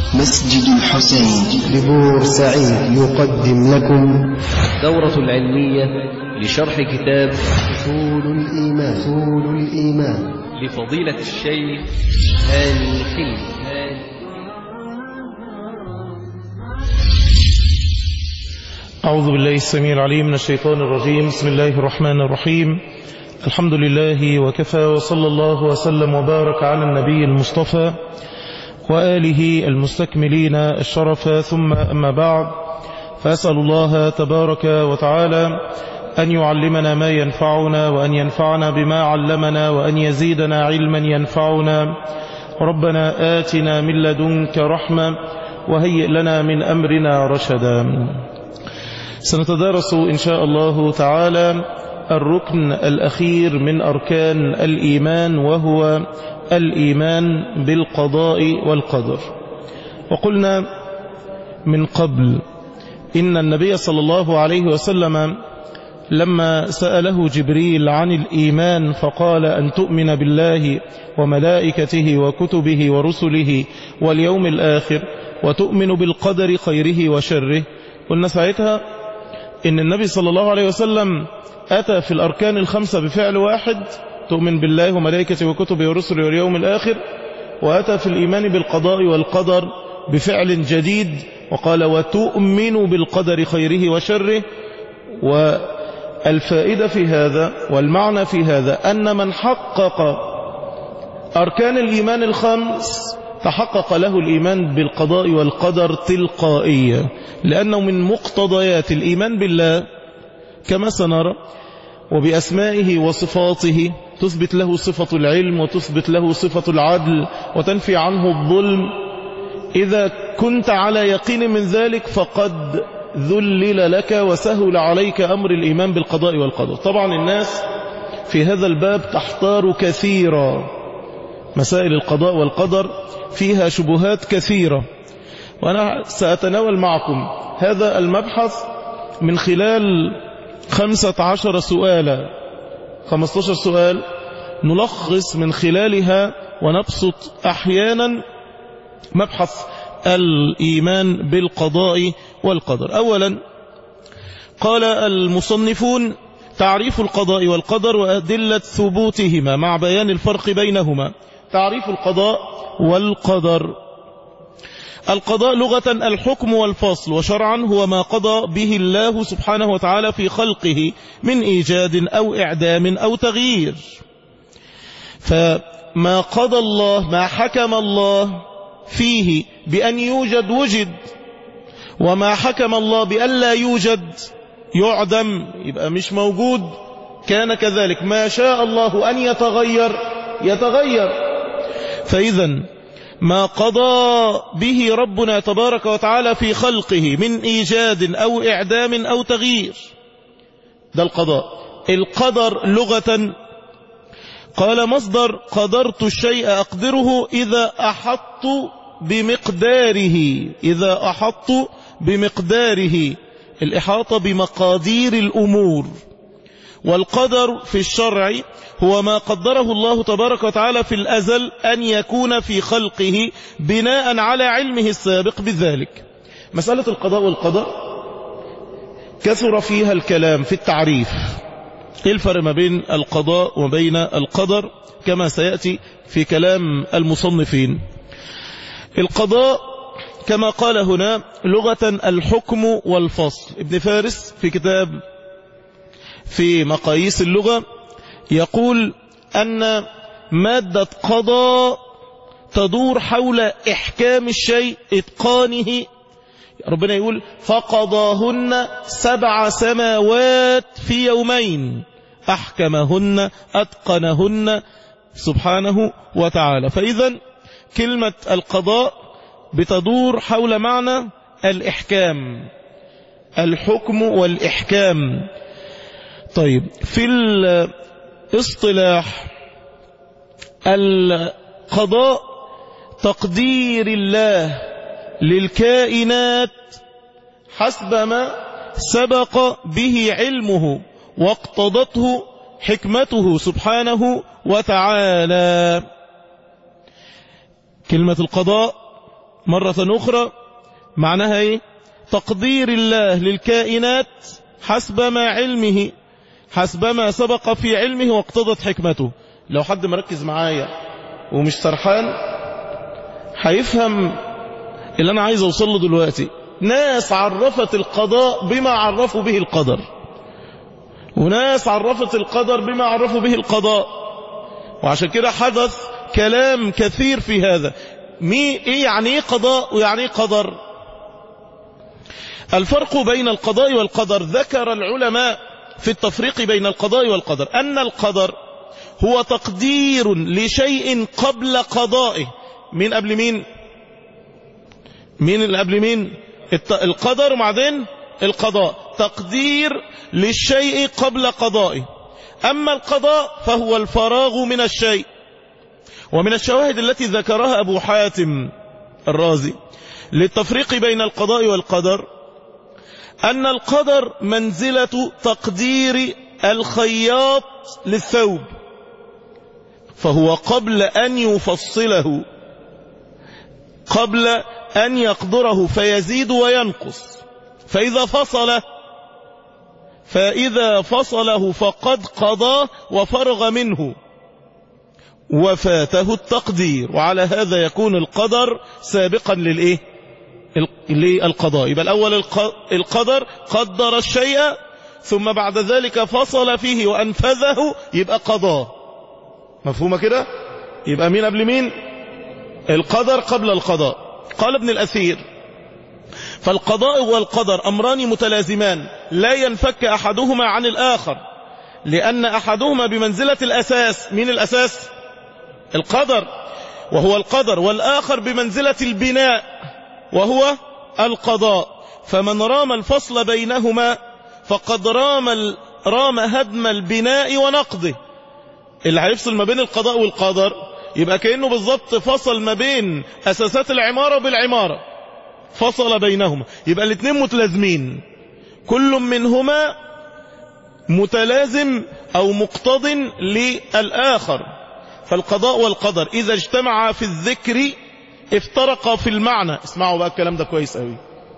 مسجد الحسين لبور سعيد يقدم لكم دورة العلمية لشرح كتاب أصول الإيمان أصول الإيمان لفضيلة الشيخ هاني حلمي أعوذ بالله السميع العليم من الشيطان الرجيم بسم الله الرحمن الرحيم الحمد لله وكفى وصلى الله وسلم وبارك على النبي المصطفى وآله المستكملين الشرف ثم أما بعد فأسأل الله تبارك وتعالى أن يعلمنا ما ينفعنا وأن ينفعنا بما علمنا وأن يزيدنا علما ينفعنا ربنا آتنا من لدنك رحمة وهيئ لنا من أمرنا رشدا سنتدارس إن شاء الله تعالى الركن الأخير من أركان الإيمان وهو الإيمان بالقضاء والقدر وقلنا من قبل إن النبي صلى الله عليه وسلم لما سأله جبريل عن الإيمان فقال أن تؤمن بالله وملائكته وكتبه ورسله واليوم الآخر وتؤمن بالقدر خيره وشره قلنا ساعتها إن النبي صلى الله عليه وسلم أتى في الأركان الخمسة بفعل واحد تؤمن بالله وملائكته وكتبه ورسله واليوم الآخر وأتى في الإيمان بالقضاء والقدر بفعل جديد وقال وتؤمن بالقدر خيره وشره والفائدة في هذا والمعنى في هذا أن من حقق أركان الإيمان الخمس تحقق له الإيمان بالقضاء والقدر تلقائيا لأنه من مقتضيات الإيمان بالله كما سنرى وبأسمائه وصفاته تثبت له صفة العلم وتثبت له صفة العدل وتنفي عنه الظلم إذا كنت على يقين من ذلك فقد ذلل لك وسهل عليك أمر الإيمان بالقضاء والقدر طبعا الناس في هذا الباب تحتار كثيرا مسائل القضاء والقدر فيها شبهات كثيرة وأنا سأتناول معكم هذا المبحث من خلال خمسة عشر سؤالا خمستاشر سؤال نلخص من خلالها ونبسط أحيانا مبحث الإيمان بالقضاء والقدر أولا قال المصنفون تعريف القضاء والقدر وأدلة ثبوتهما مع بيان الفرق بينهما تعريف القضاء والقدر القضاء لغة الحكم والفصل وشرعا هو ما قضى به الله سبحانه وتعالى في خلقه من إيجاد أو إعدام أو تغيير فما قضى الله ما حكم الله فيه بأن يوجد وجد وما حكم الله بأن لا يوجد يعدم يبقى مش موجود كان كذلك ما شاء الله أن يتغير يتغير فإذا ما قضى به ربنا تبارك وتعالى في خلقه من إيجاد أو إعدام أو تغيير ده القضاء القدر لغة قال مصدر قدرت الشيء أقدره إذا أحط بمقداره إذا أحط بمقداره الإحاطة بمقادير الأمور والقدر في الشرع هو ما قدره الله تبارك وتعالى في الأزل أن يكون في خلقه بناء على علمه السابق بذلك مسألة القضاء والقدر كثر فيها الكلام في التعريف ايه الفرق ما بين القضاء وبين القدر كما سيأتي في كلام المصنفين القضاء كما قال هنا لغة الحكم والفصل ابن فارس في كتاب في مقاييس اللغة يقول أن مادة قضاء تدور حول إحكام الشيء إتقانه ربنا يقول فقضاهن سبع سماوات في يومين أحكمهن أتقنهن سبحانه وتعالى فإذا كلمة القضاء بتدور حول معنى الإحكام الحكم والإحكام طيب في الاصطلاح القضاء تقدير الله للكائنات حسب ما سبق به علمه واقتضته حكمته سبحانه وتعالى كلمة القضاء مرة أخرى معناها ايه تقدير الله للكائنات حسب ما علمه حسب ما سبق في علمه واقتضت حكمته لو حد مركز معايا ومش سرحان هيفهم اللي انا عايز اوصل له دلوقتي ناس عرفت القضاء بما عرفوا به القدر وناس عرفت القدر بما عرفوا به القضاء وعشان كده حدث كلام كثير في هذا مي ايه يعني ايه قضاء ويعني ايه قدر الفرق بين القضاء والقدر ذكر العلماء في التفريق بين القضاء والقدر أن القدر هو تقدير لشيء قبل قضائه مين قبل مين مين اللي قبل مين القدر وبعدين القضاء تقدير للشيء قبل قضائه أما القضاء فهو الفراغ من الشيء ومن الشواهد التي ذكرها أبو حاتم الرازي للتفريق بين القضاء والقدر أن القدر منزلة تقدير الخياط للثوب فهو قبل أن يفصله قبل أن يقدره فيزيد وينقص فإذا فصل فإذا فصله فقد قضاه وفرغ منه وفاته التقدير وعلى هذا يكون القدر سابقا للإيه للقضاء يبقى الأول القدر قدر الشيء ثم بعد ذلك فصل فيه وأنفذه يبقى قضاه مفهومة كده يبقى مين قبل مين القدر قبل القضاء قال ابن الأثير فالقضاء والقدر أمران متلازمان لا ينفك أحدهما عن الآخر لأن أحدهما بمنزلة الأساس من الأساس القدر وهو القدر والآخر بمنزلة البناء وهو القضاء فمن رام الفصل بينهما فقد رام, رام هدم البناء ونقضه اللي هيفصل ما بين القضاء والقدر يبقى كأنه بالضبط فصل ما بين أساسات العمارة بالعمارة فصل بينهما يبقى الاثنين متلازمين كل منهما متلازم أو مقتض للآخر فالقضاء والقدر إذا اجتمعا في الذكر افترقا في المعنى اسمعوا بقى الكلام ده كويس قوي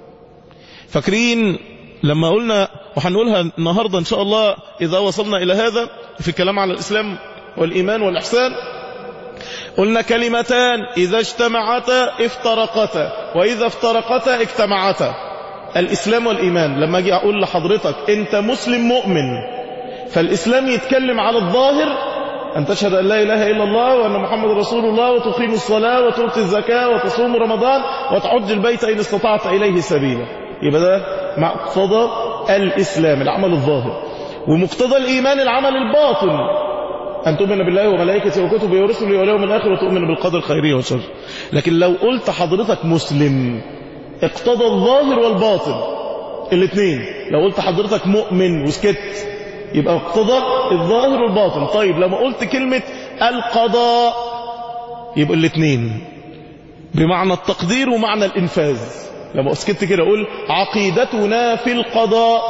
فاكرين لما قلنا وهنقولها النهاردة إن شاء الله إذا وصلنا إلى هذا في الكلام على الإسلام والإيمان والإحسان قلنا كلمتان إذا اجتمعتا افترقتا وإذا افترقتا اجتمعتا الإسلام والإيمان لما أجي أقول لحضرتك أنت مسلم مؤمن فالإسلام يتكلم على الظاهر أن تشهد أن لا إله إلا الله وأن محمد رسول الله وتقيم الصلاة وتؤتي الزكاة وتصوم رمضان وتحج البيت إن استطعت إليه سبيلا يبقى ده مقتضى الإسلام العمل الظاهر ومقتضى الإيمان العمل الباطن أن تؤمن بالله وملائكته وكتبه ورسله واليوم الآخر وتؤمن بالقدر خيره وشره لكن لو قلت حضرتك مسلم اقتضى الظاهر والباطن الاثنين لو قلت حضرتك مؤمن وسكت يبقى اقتضى الظاهر والباطن طيب لما قلت كلمة القضاء يبقى الاثنين بمعنى التقدير ومعنى الإنفاذ لما اسكت كده اقول عقيدتنا في القضاء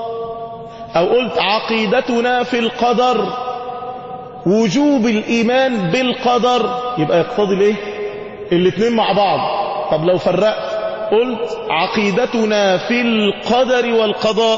او قلت عقيدتنا في القدر وجوب الايمان بالقدر يبقى يقتضي الايه الاثنين مع بعض طب لو فرقت قلت عقيدتنا في القدر والقضاء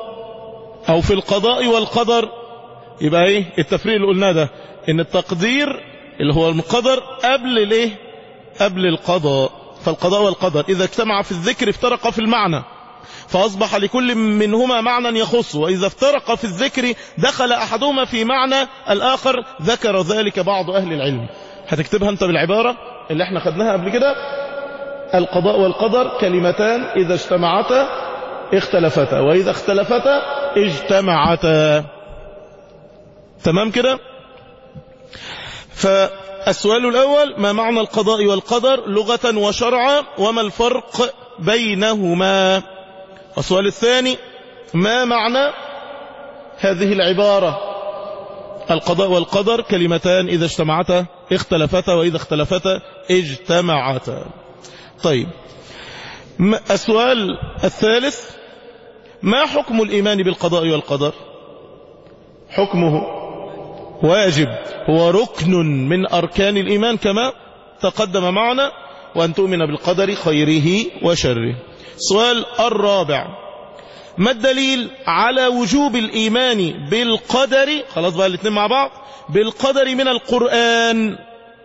او في القضاء والقدر يبقى ايه التفريق اللي قلناه ده ان التقدير اللي هو القدر قبل الايه قبل القضاء فالقضاء والقدر إذا اجتمع في الذكر افترق في المعنى فأصبح لكل منهما معنى يخص وإذا افترق في الذكر دخل أحدهما في معنى الآخر ذكر ذلك بعض أهل العلم هتكتبها أنت بالعبارة اللي احنا خدناها قبل كده القضاء والقدر كلمتان إذا اجتمعتا اختلفتا وإذا اختلفتا اجتمعتا تمام كده فالسؤال الأول ما معنى القضاء والقدر لغة وشرعا وما الفرق بينهما السؤال الثاني ما معنى هذه العبارة القضاء والقدر كلمتان إذا اجتمعتا اختلفتا وإذا اختلفتا اجتمعتا طيب السؤال الثالث ما حكم الإيمان بالقضاء والقدر حكمه واجب هو ركن من أركان الإيمان كما تقدم معنا وأن تؤمن بالقدر خيره وشره السؤال الرابع ما الدليل على وجوب الإيمان بالقدر خلاص بقى الاثنين مع بعض بالقدر من القرآن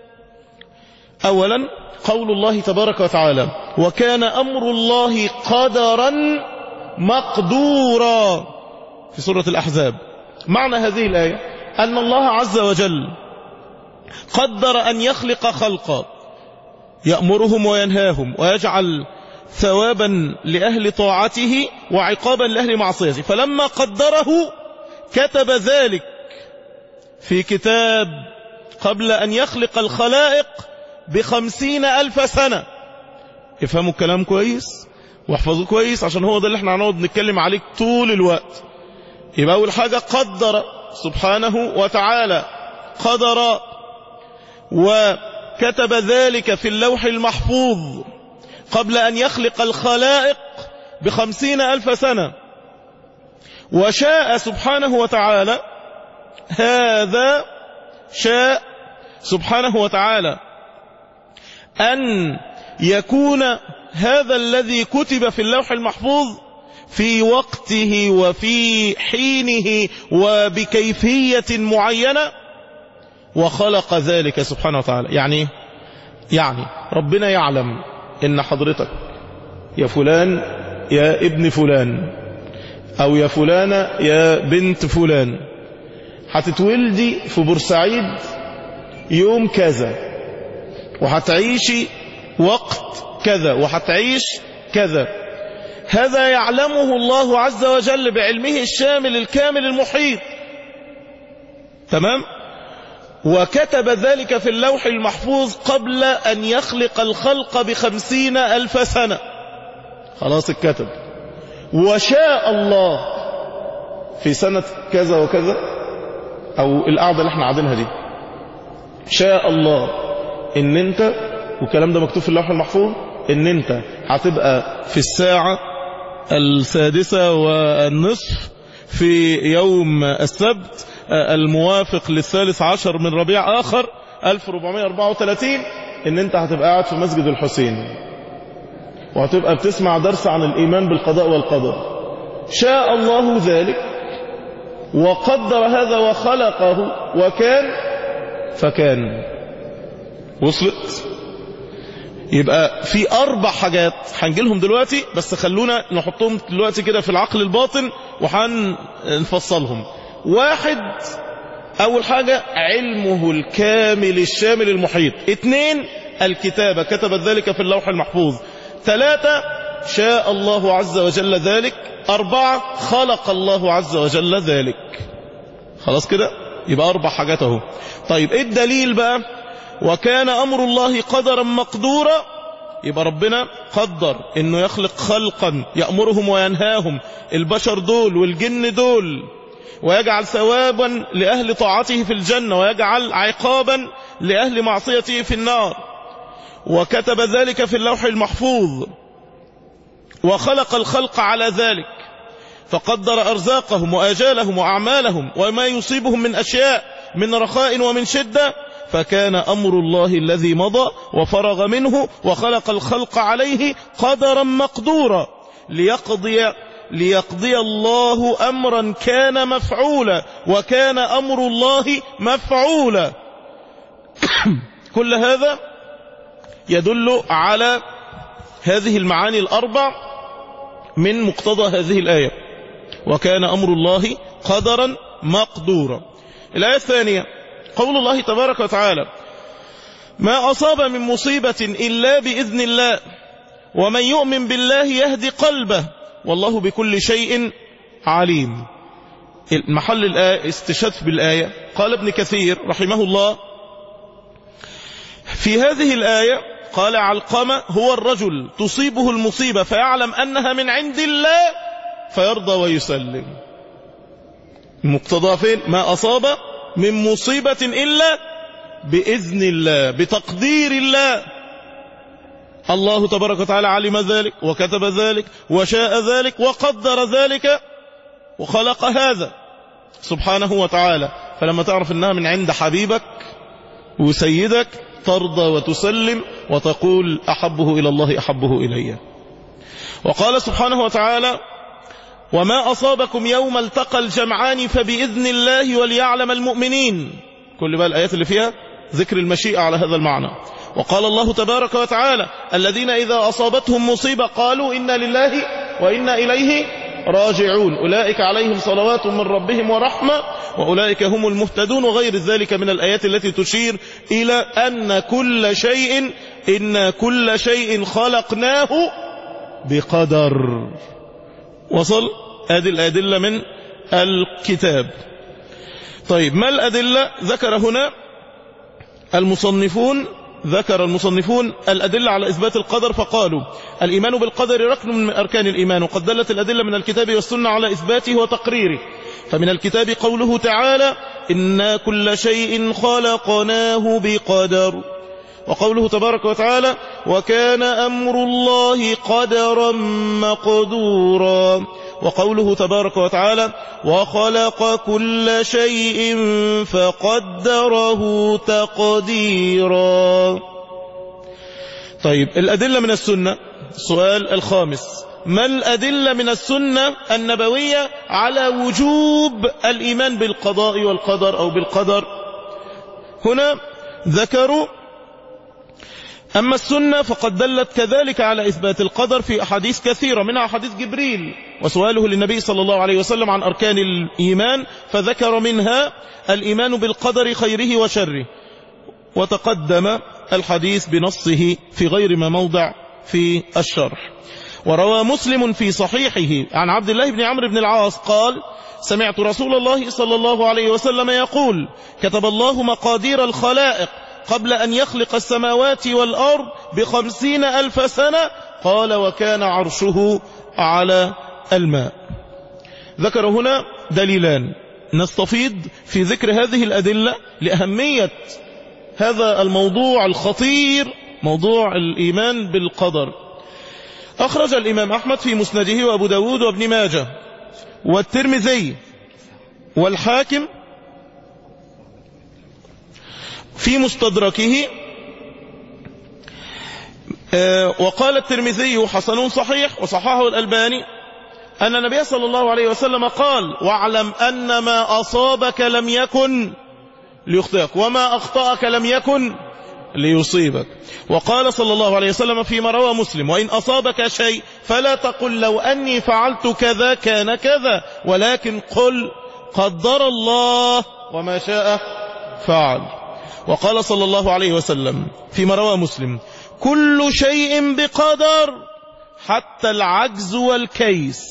أولا قول الله تبارك وتعالى وكان أمر الله قدرا مقدورا في سورة الأحزاب معنى هذه الآية أن الله عز وجل قدر أن يخلق خلقا يأمرهم وينهاهم ويجعل ثوابا لأهل طاعته وعقابا لأهل معصيته فلما قدره كتب ذلك في كتاب قبل أن يخلق الخلائق بخمسين ألف سنة افهموا الكلام كويس واحفظوه كويس عشان هو ده اللي احنا هنقعد نتكلم عليه طول الوقت يبقى أول حاجة قدر سبحانه وتعالى قدر وكتب ذلك في اللوح المحفوظ قبل أن يخلق الخلائق بخمسين ألف سنة وشاء سبحانه وتعالى هذا شاء سبحانه وتعالى أن يكون هذا الذي كتب في اللوح المحفوظ في وقته وفي حينه وبكيفية معينة وخلق ذلك سبحانه وتعالى يعني يعني ربنا يعلم ان حضرتك يا فلان يا ابن فلان او يا فلانة يا بنت فلان هتتولدي في بورسعيد يوم كذا وهتعيشي وقت كذا وهتعيش كذا هذا يعلمه الله عز وجل بعلمه الشامل الكامل المحيط تمام وكتب ذلك في اللوح المحفوظ قبل أن يخلق الخلق بخمسين ألف سنة خلاص الكتب وشاء الله في سنة كذا وكذا أو القعدة اللي احنا قاعدينها دي شاء الله ان انت والكلام ده مكتوب في اللوح المحفوظ ان انت هتبقى في الساعة السادسة والنصف في يوم السبت الموافق للثالث عشر من ربيع آخر 1434 ان انت هتبقى قاعد في مسجد الحسين وهتبقى بتسمع درس عن الإيمان بالقضاء والقدر شاء الله ذلك وقدر هذا وخلقه وكان فكان وصلت يبقى في أربع حاجات هنجيلهم دلوقتي بس خلونا نحطهم دلوقتي كده في العقل الباطن وهنفصلهم واحد أول حاجة علمه الكامل الشامل المحيط اثنين الكتابة كتبت ذلك في اللوح المحفوظ ثلاثة شاء الله عز وجل ذلك أربعة خلق الله عز وجل ذلك خلاص كده يبقى أربع حاجات اهو طيب ايه الدليل بقى وكان أمر الله قدرا مقدورا يبقى ربنا قدر انه يخلق خلقا يأمرهم وينهاهم البشر دول والجن دول ويجعل ثوابا لأهل طاعته في الجنة ويجعل عقابا لأهل معصيته في النار وكتب ذلك في اللوح المحفوظ وخلق الخلق على ذلك فقدر أرزاقهم وآجالهم وأعمالهم وما يصيبهم من أشياء من رخاء ومن شدة فكان أمر الله الذي مضى وفرغ منه وخلق الخلق عليه قدرا مقدورا ليقضي ليقضي الله أمرا كان مفعولا وكان أمر الله مفعولا كل هذا يدل على هذه المعاني الأربع من مقتضى هذه الآية وكان أمر الله قدرا مقدورا الآية الثانية قول الله تبارك وتعالى ما أصاب من مصيبة إلا بإذن الله ومن يؤمن بالله يهدي قلبه والله بكل شيء عليم المحل الآية استشهد بالآية قال ابن كثير رحمه الله في هذه الآية قال علقمة هو الرجل تصيبه المصيبة فيعلم أنها من عند الله فيرضى ويسلم المقتضى فين ما أصاب من مصيبة إلا بإذن الله بتقدير الله الله تبارك وتعالى علم ذلك وكتب ذلك وشاء ذلك وقدر ذلك وخلق هذا سبحانه وتعالى فلما تعرف انها من عند حبيبك وسيدك ترضى وتسلم وتقول أحبه إلى الله أحبه إلي وقال سبحانه وتعالى وما أصابكم يوم التقى الجمعان فبإذن الله وليعلم المؤمنين كل بقى الآيات اللي فيها ذكر المشيئة على هذا المعنى وقال الله تبارك وتعالى الذين إذا أصابتهم مصيبة قالوا إنا لله وإنا إليه راجعون أولئك عليهم صلوات من ربهم ورحمة وأولئك هم المهتدون وغير ذلك من الآيات التي تشير إلى أن كل شيء إن كل شيء خلقناه بقدر وصل هذه الأدلة من الكتاب طيب ما الأدلة ذكر هنا المصنفون ذكر المصنفون الأدلة على إثبات القدر فقالوا الإيمان بالقدر ركن من أركان الإيمان وقد دلت الأدلة من الكتاب والسنة على إثباته وتقريره فمن الكتاب قوله تعالى إنا كل شيء خلقناه بقدر وقوله تبارك وتعالى وكان أمر الله قدرا مقدورا وقوله تبارك وتعالى وخلق كل شيء فقدره تقديرا طيب الأدلة من السنة السؤال الخامس ما الأدلة من السنة النبوية على وجوب الإيمان بالقضاء والقدر أو بالقدر هنا ذكروا أما السنة فقد دلت كذلك على إثبات القدر في أحاديث كثيرة منها حديث جبريل وسؤاله للنبي صلى الله عليه وسلم عن أركان الإيمان فذكر منها الإيمان بالقدر خيره وشره وتقدم الحديث بنصه في غير ما موضع في الشرح وروى مسلم في صحيحه عن عبد الله بن عمرو بن العاص قال سمعت رسول الله صلى الله عليه وسلم يقول كتب الله مقادير الخلائق قبل أن يخلق السماوات والأرض بخمسين ألف سنة قال وكان عرشه على الماء ذكر هنا دليلان نستفيد في ذكر هذه الأدلة لأهمية هذا الموضوع الخطير موضوع الإيمان بالقدر أخرج الإمام أحمد في مسنده وأبو داود وابن ماجه والترمذي والحاكم في مستدركه وقال الترمذي حسن صحيح وصححه الألباني أن النبي صلى الله عليه وسلم قال واعلم أن ما أصابك لم يكن ليخطئك وما أخطأك لم يكن ليصيبك وقال صلى الله عليه وسلم فيما روى مسلم وإن أصابك شيء فلا تقل لو أني فعلت كذا كان كذا ولكن قل قدر الله وما شاء فعل وقال صلى الله عليه وسلم فيما روى مسلم كل شيء بقدر حتى العجز والكيس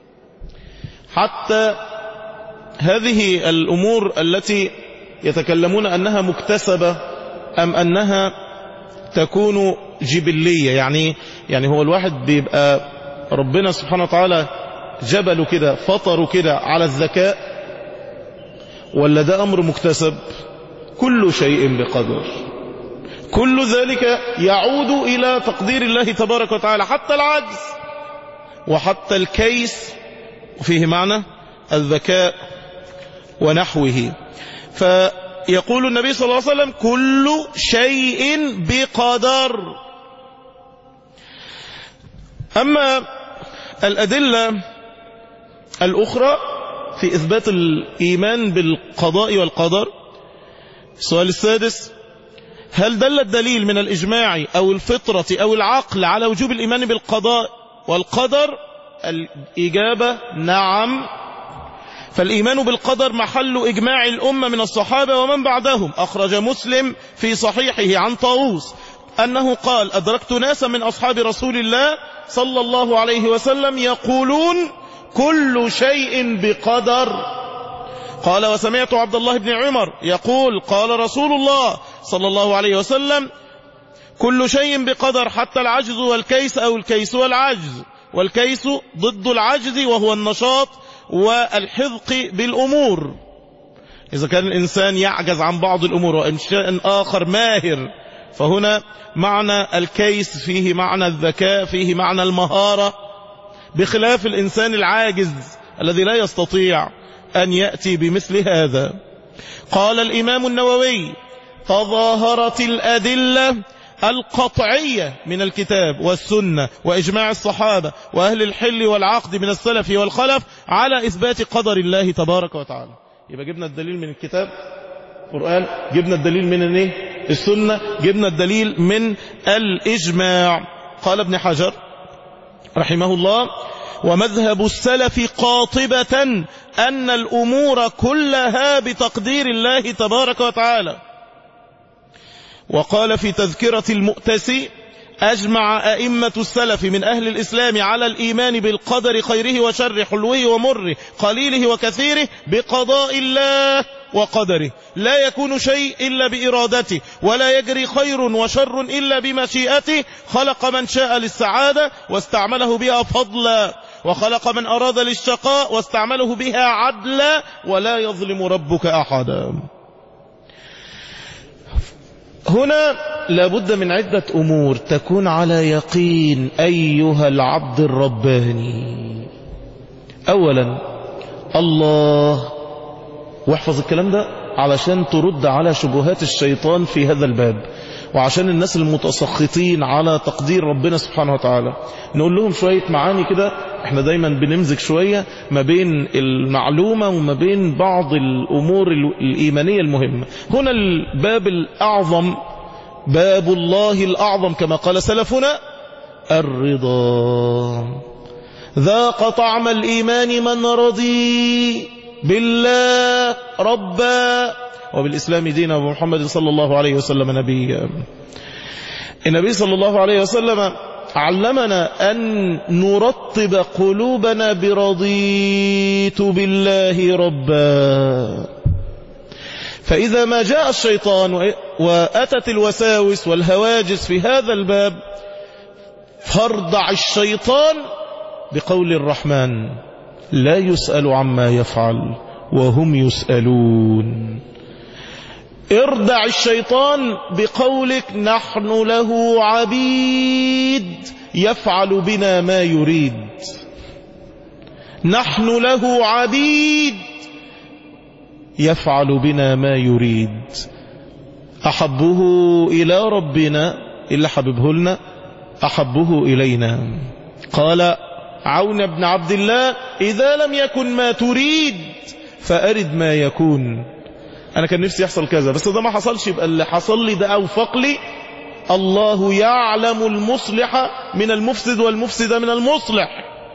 حتى هذه الأمور التي يتكلمون أنها مكتسبة أم أنها تكون جبلية يعني يعني هو الواحد بيبقى ربنا سبحانه وتعالى جبله كده فطره كده على الذكاء ولا ده أمر مكتسب كل شيء بقدر كل ذلك يعود إلى تقدير الله تبارك وتعالى حتى العجز وحتى الكيس فيه معنى الذكاء ونحوه فيقول النبي صلى الله عليه وسلم كل شيء بقدر أما الأدلة الأخرى في إثبات الإيمان بالقضاء والقدر السؤال السادس هل دل الدليل من الإجماع أو الفطرة أو العقل على وجوب الإيمان بالقضاء والقدر الإجابة نعم فالإيمان بالقدر محل إجماع الأمة من الصحابة ومن بعدهم أخرج مسلم في صحيحه عن طاووس أنه قال أدركت ناسا من أصحاب رسول الله صلى الله عليه وسلم يقولون كل شيء بقدر قال وسمعت عبد الله بن عمر يقول قال رسول الله صلى الله عليه وسلم كل شيء بقدر حتى العجز والكيس أو الكيس والعجز والكيس ضد العجز وهو النشاط والحذق بالأمور إذا كان الإنسان يعجز عن بعض الأمور وإنشاء آخر ماهر فهنا معنى الكيس فيه معنى الذكاء فيه معنى المهارة بخلاف الإنسان العاجز الذي لا يستطيع أن يأتي بمثل هذا قال الإمام النووي تظاهرت الأدلة القطعية من الكتاب والسنة وإجماع الصحابة وأهل الحل والعقد من السلف والخلف على إثبات قدر الله تبارك وتعالى يبقى جبنا الدليل من الكتاب القرآن جبنا الدليل من الايه السنة جبنا الدليل من الإجماع قال ابن حجر رحمه الله ومذهب السلف قاطبة أن الأمور كلها بتقدير الله تبارك وتعالى وقال في تذكرة المؤتسي أجمع أئمة السلف من أهل الإسلام على الإيمان بالقدر خيره وشره حلوه ومره قليله وكثيره بقضاء الله وقدره لا يكون شيء إلا بإرادته ولا يجري خير وشر إلا بمشيئته خلق من شاء للسعادة واستعمله بها فضلا وخلق من أراد للشقاء واستعمله بها عدلا ولا يظلم ربك أحدا هنا لابد من عدة أمور تكون على يقين أيها العبد الرباني أولا الله واحفظ الكلام ده علشان ترد على شبهات الشيطان في هذا الباب وعشان الناس المتسخطين على تقدير ربنا سبحانه وتعالى نقول لهم شوية معاني كده احنا دايما بنمزج شوية ما بين المعلومة وما بين بعض الأمور الإيمانية المهمة هنا الباب الأعظم باب الله الأعظم كما قال سلفنا الرضا ذاق طعم الإيمان من رضي بالله ربا وبالإسلام دينا ومحمد صلى الله عليه وسلم نبيا النبي صلى الله عليه وسلم علمنا أن نرطب قلوبنا برضيت بالله ربا فإذا ما جاء الشيطان وأتت الوساوس والهواجس في هذا الباب فارضع الشيطان بقول الرحمن لا يسأل عما يفعل وهم يسألون اردع الشيطان بقولك نحن له عبيد يفعل بنا ما يريد نحن له عبيد يفعل بنا ما يريد أحبه إلى ربنا إلا حببه لنا أحبه إلينا قال عون بن عبد الله إذا لم يكن ما تريد فأرد ما يكون أنا كان نفسي يحصل كذا بس ده ما حصلش يبقى اللي حصل لي ده أوفق لي الله يعلم المصلح من المفسد والمفسد من المصلح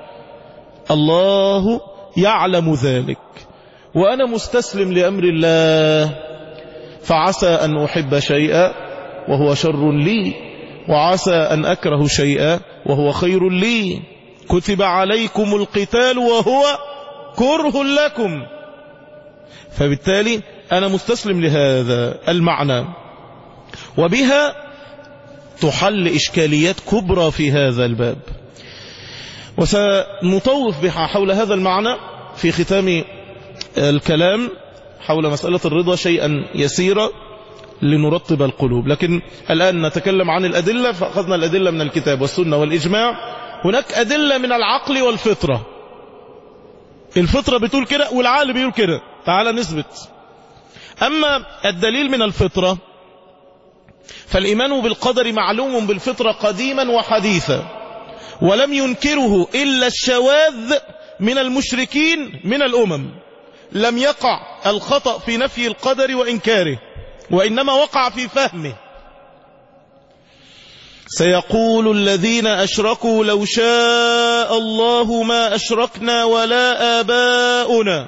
الله يعلم ذلك وأنا مستسلم لأمر الله فعسى أن أحب شيئا وهو شر لي وعسى أن أكره شيئا وهو خير لي كتب عليكم القتال وهو كره لكم فبالتالي أنا مستسلم لهذا المعنى وبها تحل إشكاليات كبرى في هذا الباب وسنطوف بها حول هذا المعنى في ختام الكلام حول مسألة الرضا شيئا يسيرا لنرطب القلوب لكن الآن نتكلم عن الأدلة فأخذنا الأدلة من الكتاب والسنة والإجماع هناك أدلة من العقل والفطرة الفطرة بتقول كده والعقل بيقول كده تعال نثبت أما الدليل من الفطرة فالإيمان بالقدر معلوم بالفطرة قديما وحديثا ولم ينكره إلا الشواذ من المشركين من الأمم لم يقع الخطأ في نفي القدر وإنكاره وإنما وقع في فهمه سيقول الذين أشركوا لو شاء الله ما أشركنا ولا آباؤنا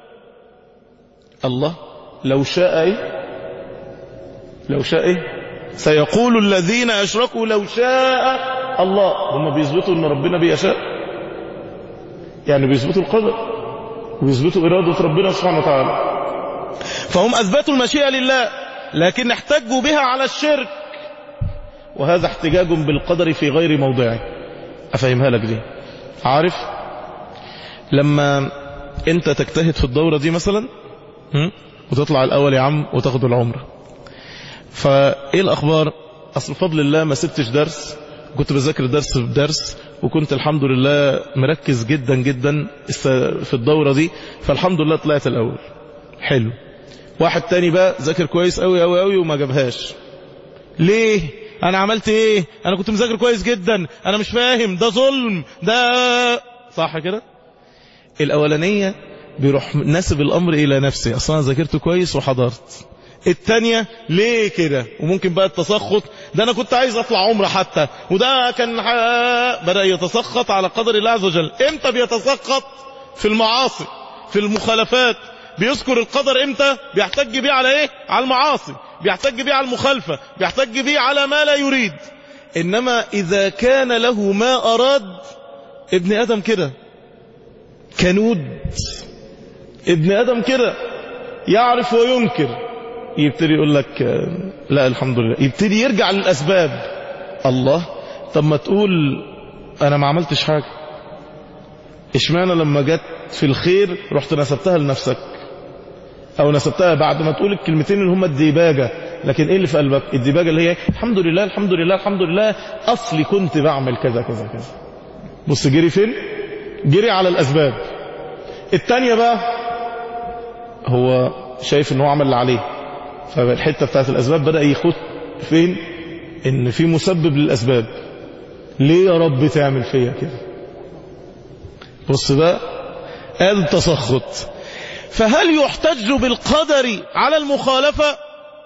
الله لو شاء إيه لو شاء إيه سيقول الذين أشركوا لو شاء الله هم بيثبتوا أن ربنا بيشاء يعني بيثبتوا القدر ويثبتوا إرادة ربنا سبحانه وتعالى فهم أثبتوا المشيئة لله لكن احتجوا بها على الشرك وهذا احتجاج بالقدر في غير موضعه أفهمها لك دي عارف لما انت تجتهد في الدورة دي مثلا وتطلع الأول يا عم وتاخد العمر فايه الأخبار أصل فضل الله ما سبتش درس كنت بذاكر درس بدرس وكنت الحمد لله مركز جدا جدا في الدورة دي فالحمد لله طلعت الأول حلو واحد تاني بقى ذاكر كويس قوي قوي قوي وما جابهاش ليه انا عملت ايه انا كنت مذاكر كويس جدا انا مش فاهم ده ظلم ده صح كده الاولانيه بيروح ناسب الامر الى نفسه اصلا أنا ذاكرت كويس وحضرت التانية ليه كده وممكن بقى التسخط ده انا كنت عايز اطلع عمره حتى وده كان ح- بدأ يتسخط على قدر الله عز وجل امتى بيتسخط في المعاصي في المخالفات بيذكر القدر امتى بيحتج بيه على ايه على المعاصي بيحتج بيه على المخالفة بيحتج بيه على ما لا يريد انما اذا كان له ما اراد ابن ادم كده كنود ابن ادم كده يعرف وينكر يبتدي يقول لك آه، لا الحمد لله يبتدي يرجع للاسباب الله طب ما تقول انا ما عملتش حاجه اشمعنى لما جت في الخير رحت نسبتها لنفسك او نسبتها بعد ما تقول الكلمتين اللي هم الديباجه لكن ايه اللي في قلبك الديباجه اللي هي الحمد لله الحمد لله الحمد لله اصلي كنت بعمل كذا كذا كذا بص جري فين جري على الاسباب التانية بقى هو شايف ان هو عمل اللي عليه فالحته بتاعت الاسباب بدا يخط فين ان في مسبب للاسباب ليه يا رب تعمل فيا كده بص بقى ادي التسخط فهل يحتج بالقدر على المخالفه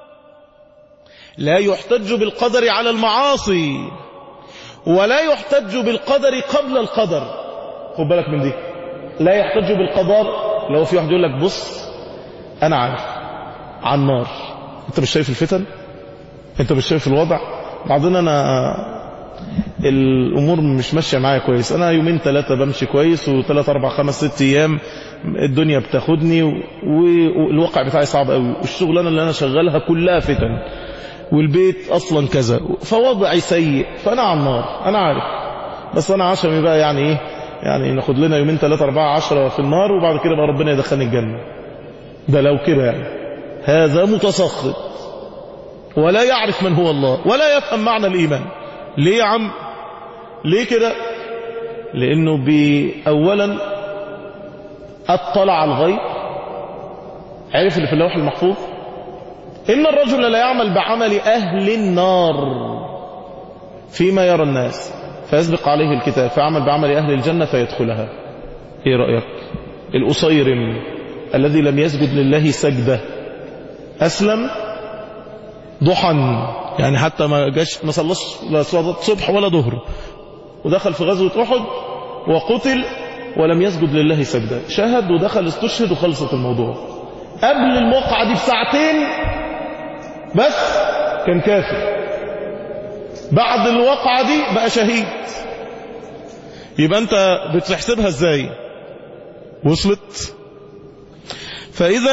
لا يحتج بالقدر على المعاصي ولا يحتج بالقدر قبل القدر خد بالك من دي لا يحتج بالقدر لو في واحد يقول لك بص انا عارف عن النار انت مش شايف الفتن انت مش شايف الوضع بعدين انا الامور مش ماشيه معايا كويس انا يومين ثلاثه بمشي كويس وثلاث اربع خمس ست ايام الدنيا بتاخدني و- والواقع بتاعي صعب قوي والشغلانه اللي انا شغالها كلها فتن والبيت اصلا كذا فوضعي سيء فانا على النار انا عارف بس انا عشمي بقى يعني ايه يعني ناخد لنا يومين ثلاثة أربعة عشرة في النار وبعد كده بقى ربنا يدخلني الجنة ده لو كده يعني هذا متسخط ولا يعرف من هو الله ولا يفهم معنى الإيمان ليه يا عم ليه كده لأنه بي أولا اطلع على الغيب عرف اللي في اللوح المحفوظ إن الرجل لا يعمل بعمل أهل النار فيما يرى الناس فيسبق عليه الكتاب فيعمل بعمل أهل الجنة فيدخلها إيه رأيك الأصيرم الذي لم يسجد لله سجدة أسلم ضحى يعني حتى ما جاش ما صلاش لا صلاة صبح ولا ظهر ودخل في غزوة أحد وقتل ولم يسجد لله سجدة شهد ودخل استشهد وخلصت الموضوع قبل الموقعة دي بساعتين بس كان كافر بعد الواقعة دي بقى شهيد يبقى انت بتحسبها ازاي وصلت فاذا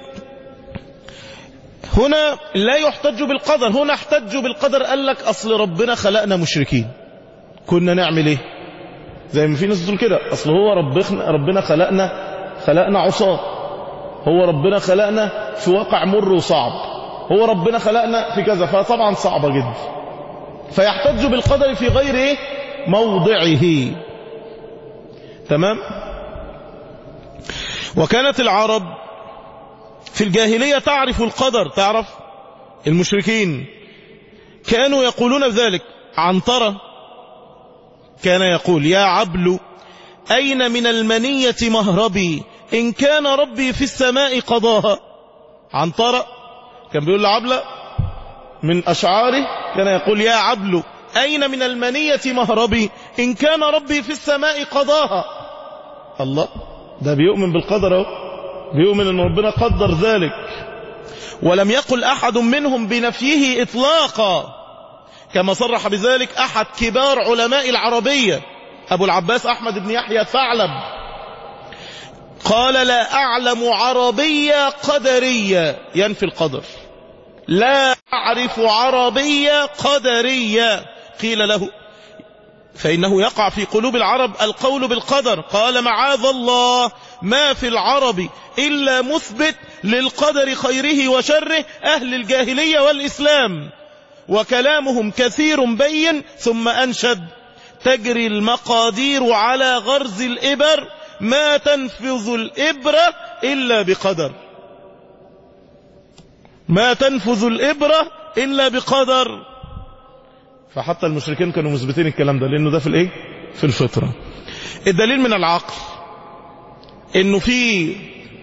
هنا لا يحتج بالقدر هنا احتج بالقدر قال لك اصل ربنا خلقنا مشركين كنا نعمل ايه زي ما في ناس تقول كده اصل هو ربنا ربنا خلقنا خلقنا عصاه هو ربنا خلقنا في واقع مر وصعب هو ربنا خلقنا في كذا فطبعا صعبة جدا فيحتج بالقدر في غير ايه موضعه تمام وكانت العرب في الجاهلية تعرف القدر تعرف المشركين كانوا يقولون بذلك عنترة كان يقول يا عبل أين من المنية مهربي إن كان ربي في السماء قضاها عنترة كان بيقول لعبلة من أشعاره كان يقول يا عبل أين من المنية مهربي إن كان ربي في السماء قضاها الله ده بيؤمن بالقدر اهو بيؤمن أن ربنا قدر ذلك ولم يقل أحد منهم بنفيه إطلاقا كما صرح بذلك أحد كبار علماء العربية أبو العباس أحمد بن يحيى ثعلب قال لا أعلم عربية قدرية ينفي القدر لا أعرف عربية قدرية قيل له فإنه يقع في قلوب العرب القول بالقدر قال معاذ الله ما في العرب إلا مثبت للقدر خيره وشره أهل الجاهلية والإسلام وكلامهم كثير بين ثم أنشد تجري المقادير على غرز الإبر ما تنفذ الإبرة إلا بقدر ما تنفذ الإبرة إلا بقدر فحتى المشركين كانوا مثبتين الكلام ده لأنه ده في الإيه؟ في الفطرة الدليل من العقل إنه في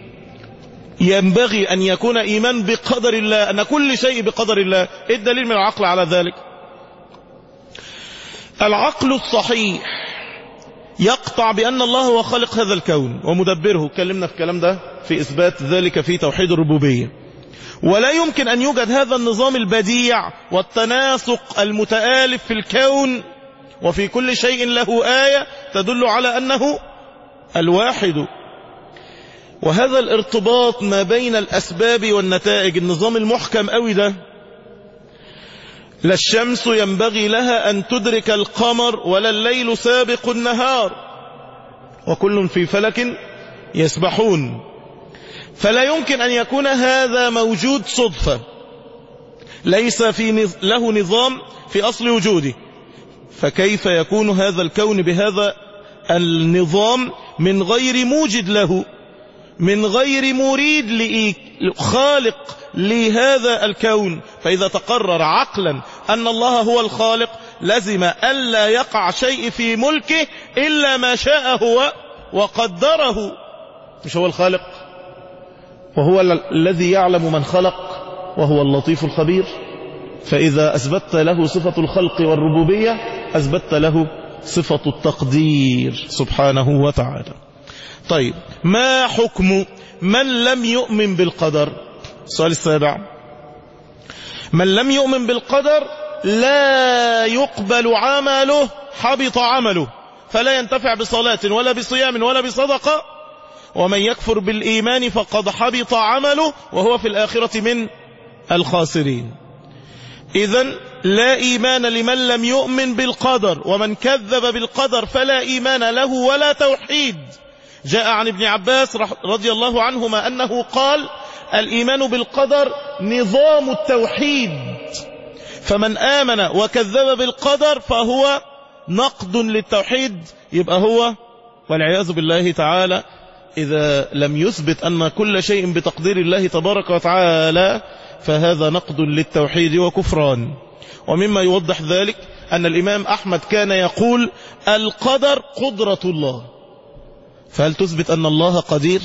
ينبغي أن يكون إيمان بقدر الله أن كل شيء بقدر الله إيه الدليل من العقل على ذلك العقل الصحيح يقطع بأن الله هو خالق هذا الكون ومدبره اتكلمنا في الكلام ده في إثبات ذلك في توحيد الربوبية ولا يمكن أن يوجد هذا النظام البديع والتناسق المتآلف في الكون وفي كل شيء له آية تدل على أنه الواحد وهذا الارتباط ما بين الأسباب والنتائج النظام المحكم قوي ده لا الشمس ينبغي لها أن تدرك القمر ولا الليل سابق النهار وكل في فلك يسبحون فلا يمكن أن يكون هذا موجود صدفة ليس في له نظام في أصل وجوده فكيف يكون هذا الكون بهذا النظام من غير موجد له من غير مريد خالق لهذا الكون فإذا تقرر عقلا أن الله هو الخالق لزم ألا يقع شيء في ملكه إلا ما شاء هو وقدره مش هو الخالق وهو الذي يعلم من خلق وهو اللطيف الخبير فإذا أثبت له صفة الخلق والربوبية أثبت له صفة التقدير سبحانه وتعالى طيب ما حكم من لم يؤمن بالقدر السؤال السابع من لم يؤمن بالقدر لا يقبل عمله حبط عمله فلا ينتفع بصلاة ولا بصيام ولا بصدقة ومن يكفر بالإيمان فقد حبط عمله وهو في الآخرة من الخاسرين إذا لا إيمان لمن لم يؤمن بالقدر ومن كذب بالقدر فلا إيمان له ولا توحيد جاء عن ابن عباس رضي الله عنهما أنه قال الإيمان بالقدر نظام التوحيد فمن آمن وكذب بالقدر فهو نقد للتوحيد يبقى هو والعياذ بالله تعالى إذا لم يثبت أن كل شيء بتقدير الله تبارك وتعالى فهذا نقد للتوحيد وكفران ومما يوضح ذلك أن الإمام أحمد كان يقول القدر قدرة الله فهل تثبت أن الله قدير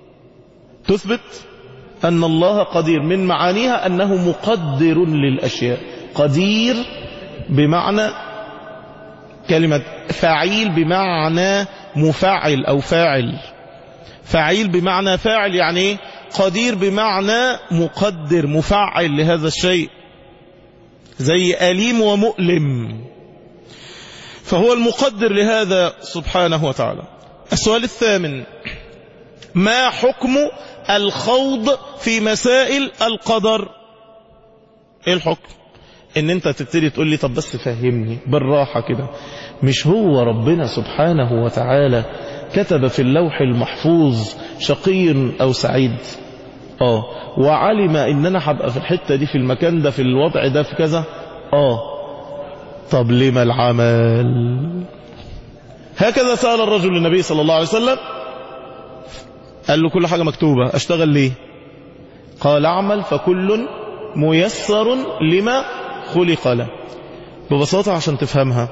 تثبت أن الله قدير من معانيها أنه مقدر للأشياء قدير بمعنى كلمة فعيل بمعنى مفعل أو فاعل فعيل بمعنى فاعل يعني قدير بمعنى مقدر مفعل لهذا الشيء زي أليم ومؤلم فهو المقدر لهذا سبحانه وتعالى السؤال الثامن ما حكم الخوض في مسائل القدر ايه الحكم ان انت تبتدي تقول لي طب بس فهمني بالراحة كده مش هو ربنا سبحانه وتعالى كتب في اللوح المحفوظ شقي او سعيد اه وعلم ان انا هبقى في الحتة دي في المكان ده في الوضع ده في كذا اه طب لما العمل هكذا سأل الرجل النبي صلى الله عليه وسلم قال له كل حاجة مكتوبة اشتغل ليه قال اعمل فكل ميسر لما خلق له ببساطة عشان تفهمها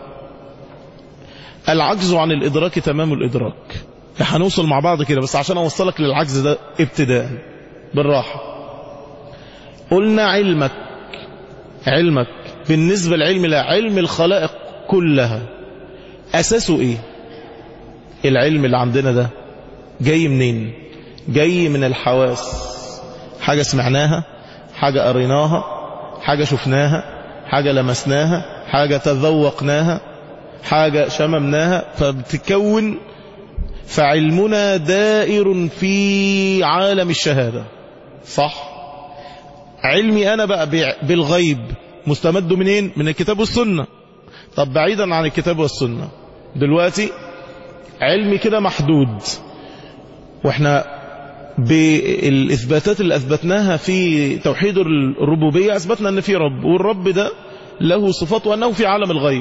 العجز عن الإدراك تمام الإدراك هنوصل مع بعض كده بس عشان أوصلك للعجز ده ابتداء بالراحة قلنا علمك علمك بالنسبة لعلم لا علم الخلائق كلها أساسه إيه العلم اللي عندنا ده جاي منين جاي من الحواس حاجة سمعناها حاجة قريناها حاجة شفناها حاجة لمسناها حاجة تذوقناها حاجة شممناها فبتكون فعلمنا دائر في عالم الشهادة صح علمي أنا بقى بالغيب مستمد منين من الكتاب والسنة طب بعيدا عن الكتاب والسنة دلوقتي علمي كده محدود واحنا بالإثباتات اللي أثبتناها في توحيد الربوبية أثبتنا أن في رب والرب ده له صفات وأنه في عالم الغيب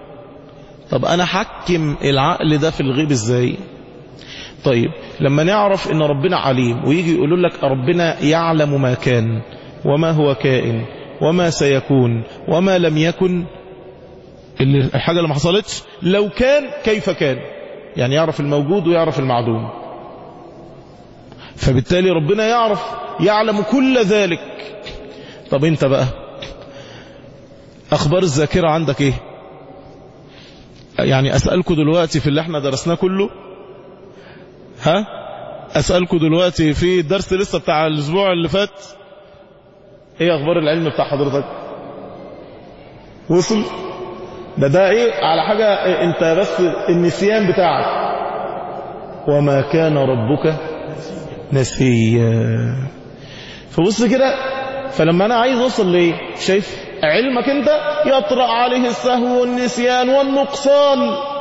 طب أنا حكم العقل ده في الغيب إزاي طيب لما نعرف أن ربنا عليم ويجي يقولوا لك ربنا يعلم ما كان وما هو كائن وما سيكون وما لم يكن اللي الحاجة اللي ما حصلتش لو كان كيف كان يعني يعرف الموجود ويعرف المعدوم فبالتالي ربنا يعرف يعلم كل ذلك طب انت بقى اخبار الذاكرة عندك ايه يعني اسألكم دلوقتي في اللي احنا درسناه كله ها اسألكم دلوقتي في الدرس لسه بتاع الاسبوع اللي فات ايه اخبار العلم بتاع حضرتك وصل ده ده ايه على حاجة إيه انت بس النسيان بتاعك وما كان ربك نسيا فبص كده فلما انا عايز اوصل ليه شايف علمك انت يطرأ عليه السهو والنسيان والنقصان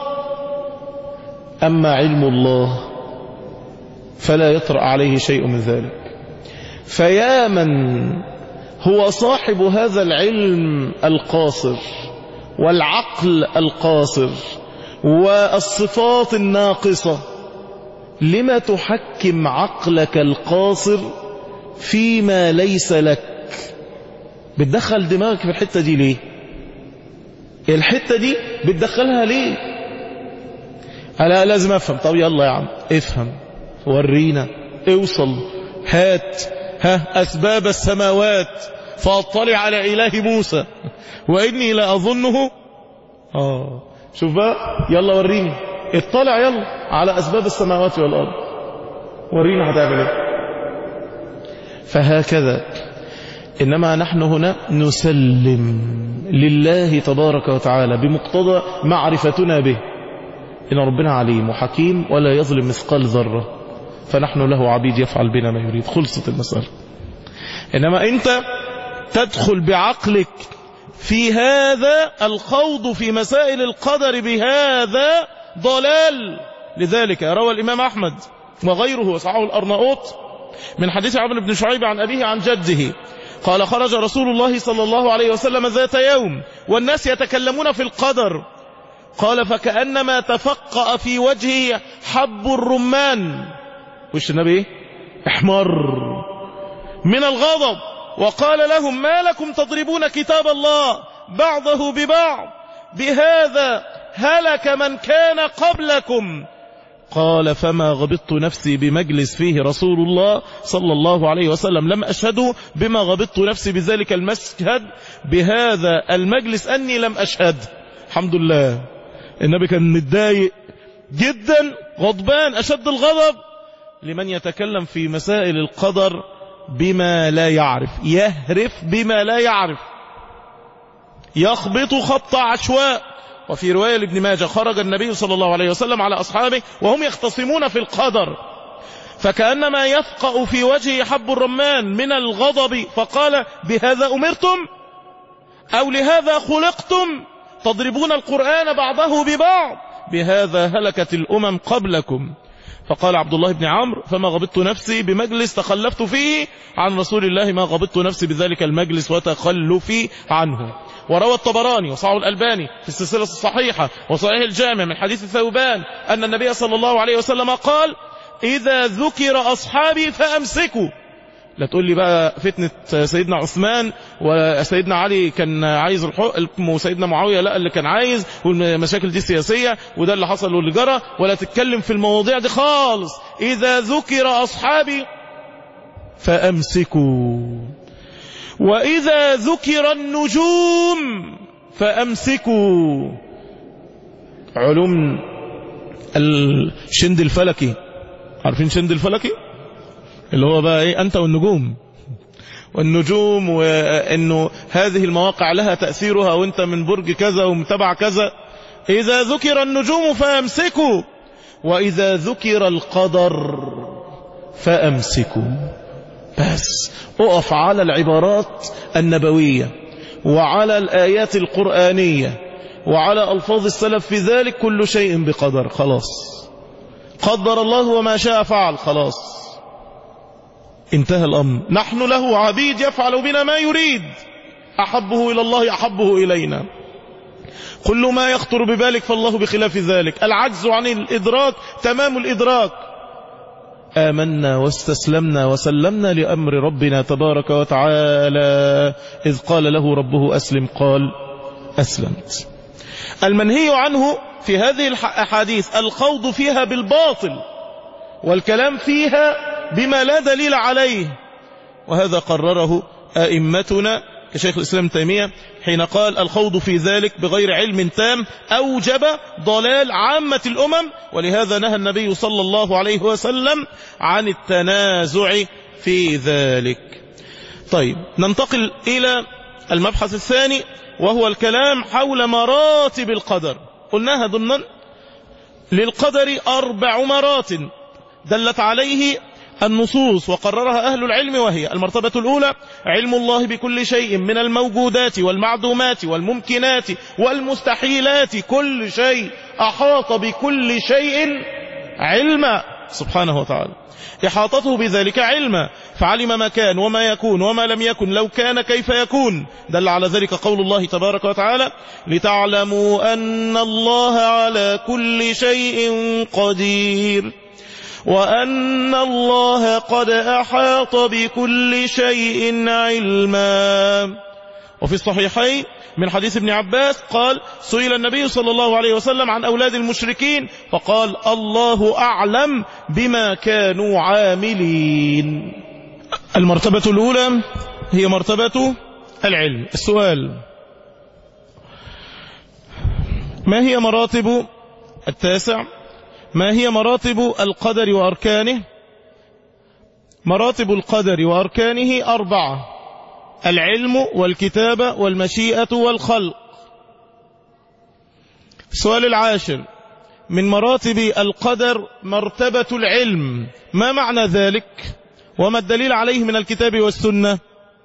اما علم الله فلا يطرأ عليه شيء من ذلك فيا من هو صاحب هذا العلم القاصر والعقل القاصر والصفات الناقصة لما تحكم عقلك القاصر فيما ليس لك بتدخل دماغك في الحتة دي ليه الحتة دي بتدخلها ليه أنا لازم أفهم طب يلا يا عم افهم ورينا اوصل هات ها أسباب السماوات فاطلع على إله موسى وإني لأظنه آه شوف بقى يلا وريني اطلع يلا على أسباب السماوات والأرض ورينا هتعمل ايه فهكذا إنما نحن هنا نسلم لله تبارك وتعالى بمقتضى معرفتنا به إن ربنا عليم وحكيم ولا يظلم مثقال ذرة فنحن له عبيد يفعل بنا ما يريد خلصت المسألة إنما أنت تدخل بعقلك في هذا الخوض في مسائل القدر بهذا ضلال لذلك روى الإمام أحمد وغيره وصححه الأرناؤوط من حديث عمرو بن شعيب عن أبيه عن جده قال خرج رسول الله صلى الله عليه وسلم ذات يوم والناس يتكلمون في القدر قال فكأنما تفقأ في وجهه حب الرمان وش النبي ايه احمر من الغضب وقال لهم ما لكم تضربون كتاب الله بعضه ببعض بهذا هلك من كان قبلكم قال فما غبطت نفسي بمجلس فيه رسول الله صلى الله عليه وسلم لم أشهده بما غبطت نفسي بذلك المشهد بهذا المجلس أني لم أشهد الحمد لله النبي كان متضايق جدا غضبان أشد الغضب لمن يتكلم في مسائل القدر بما لا يعرف يهرف بما لا يعرف يخبط خبط عشواء وفي رواية لابن ماجه خرج النبي صلى الله عليه وسلم على أصحابه وهم يختصمون في القدر فكأنما يفقأ في وجهه حب الرمان من الغضب فقال بهذا أمرتم أو لهذا خلقتم تضربون القرآن بعضه ببعض بهذا هلكت الأمم قبلكم فقال عبد الله بن عمرو فما غبطت نفسي بمجلس تخلفت فيه عن رسول الله ما غبطت نفسي بذلك المجلس وتخلفي عنه وروى الطبراني وصعه الألباني في السلسلة الصحيحة وصحيح الجامع من حديث ثوبان أن النبي صلى الله عليه وسلم قال إذا ذكر أصحابي فأمسكوا لا تقول لي بقى فتنة سيدنا عثمان وسيدنا علي كان عايز الحكم وسيدنا معاوية لا اللي كان عايز والمشاكل دي سياسية وده اللي حصل واللي جرى ولا تتكلم في المواضيع دي خالص إذا ذكر أصحابي فأمسكوا وإذا ذكر النجوم فأمسكوا علوم الشند الفلكي عارفين شند الفلكي اللي هو بقى ايه انت والنجوم والنجوم وانه هذه المواقع لها تأثيرها وانت من برج كذا ومتبع كذا اذا ذكر النجوم فامسكوا واذا ذكر القدر فامسكوا بس اقف على العبارات النبوية وعلى الآيات القرآنية وعلى ألفاظ السلف في ذلك كل شيء بقدر خلاص قدر الله وما شاء فعل خلاص انتهى الأمر نحن له عبيد يفعل بنا ما يريد أحبه إلى الله أحبه إلينا كل ما يخطر ببالك فالله بخلاف ذلك العجز عن الإدراك تمام الإدراك آمنا واستسلمنا وسلمنا لأمر ربنا تبارك وتعالى إذ قال له ربه أسلم قال أسلمت المنهي عنه في هذه الأحاديث الخوض فيها بالباطل والكلام فيها بما لا دليل عليه وهذا قرره أئمتنا كشيخ الإسلام تيمية حين قال الخوض في ذلك بغير علم تام أوجب ضلال عامة الأمم ولهذا نهى النبي صلى الله عليه وسلم عن التنازع في ذلك طيب ننتقل إلى المبحث الثاني وهو الكلام حول مراتب القدر قلناها ضمنا للقدر أربع مراتب دلت عليه النصوص وقررها أهل العلم وهي المرتبة الأولى علم الله بكل شيء من الموجودات والمعدومات والممكنات والمستحيلات كل شيء أحاط بكل شيء علما سبحانه وتعالى إحاطته بذلك علما فعلم ما كان وما يكون وما لم يكن لو كان كيف يكون دل على ذلك قول الله تبارك وتعالى لتعلموا أن الله على كل شيء قدير وأن الله قد أحاط بكل شيء علما وفي الصحيحين من حديث ابن عباس قال سئل النبي صلى الله عليه وسلم عن أولاد المشركين فقال الله أعلم بما كانوا عاملين المرتبة الأولى هي مرتبة العلم السؤال ما هي مراتب التاسع ما هي مراتب القدر وأركانه مراتب القدر وأركانه أربعة العلم والكتابة والمشيئة والخلق السؤال العاشر من مراتب القدر مرتبة العلم ما معنى ذلك وما الدليل عليه من الكتاب والسنة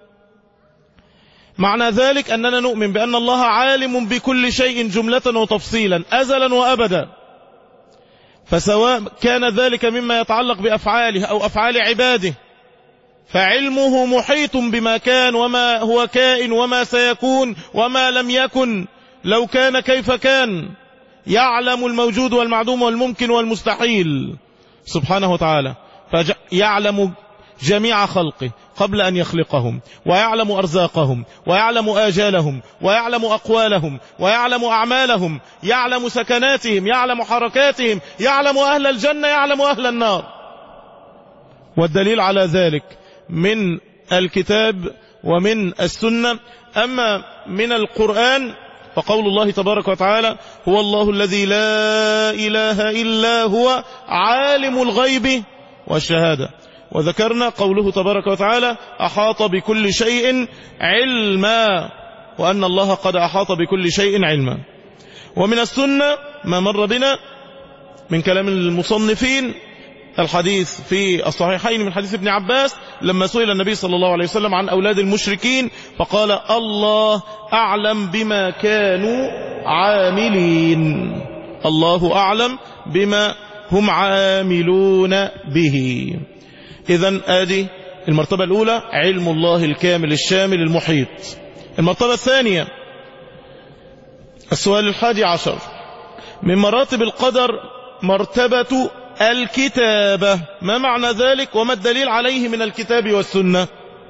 معنى ذلك أننا نؤمن بأن الله عالم بكل شيء جملة وتفصيلا أزلا وأبدا فسواء كان ذلك مما يتعلق بأفعاله أو أفعال عباده فعلمه محيط بما كان وما هو كائن وما سيكون وما لم يكن لو كان كيف كان يعلم الموجود والمعدوم والممكن والمستحيل سبحانه وتعالى فيعلم جميع خلقه قبل أن يخلقهم ويعلم أرزاقهم ويعلم آجالهم ويعلم أقوالهم ويعلم أعمالهم يعلم سكناتهم يعلم حركاتهم يعلم أهل الجنة يعلم أهل النار والدليل على ذلك من الكتاب ومن السنة أما من القرآن فقول الله تبارك وتعالى هو الله الذي لا إله إلا هو عالم الغيب والشهادة وذكرنا قوله تبارك وتعالى أحاط بكل شيء علما وأن الله قد أحاط بكل شيء علما ومن السنة ما مر بنا من كلام المصنفين الحديث في الصحيحين من حديث ابن عباس لما سئل النبي صلى الله عليه وسلم عن أولاد المشركين فقال الله أعلم بما كانوا عاملين الله أعلم بما هم عاملون به إذا آدي المرتبة الأولى علم الله الكامل الشامل المحيط المرتبة الثانية السؤال الحادي عشر من مراتب القدر مرتبة الكتابة ما معنى ذلك وما الدليل عليه من الكتاب والسنة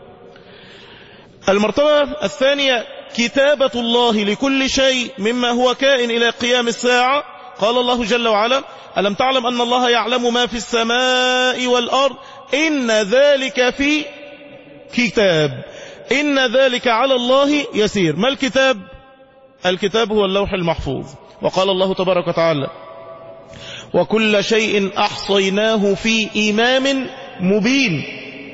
المرتبة الثانية كتابة الله لكل شيء مما هو كائن إلى قيام الساعة قال الله جل وعلا ألم تعلم أن الله يعلم ما في السماء والأرض إن ذلك في كتاب إن ذلك على الله يسير ما الكتاب الكتاب هو اللوح المحفوظ وقال الله تبارك وتعالى وكل شيء أحصيناه في إمام مبين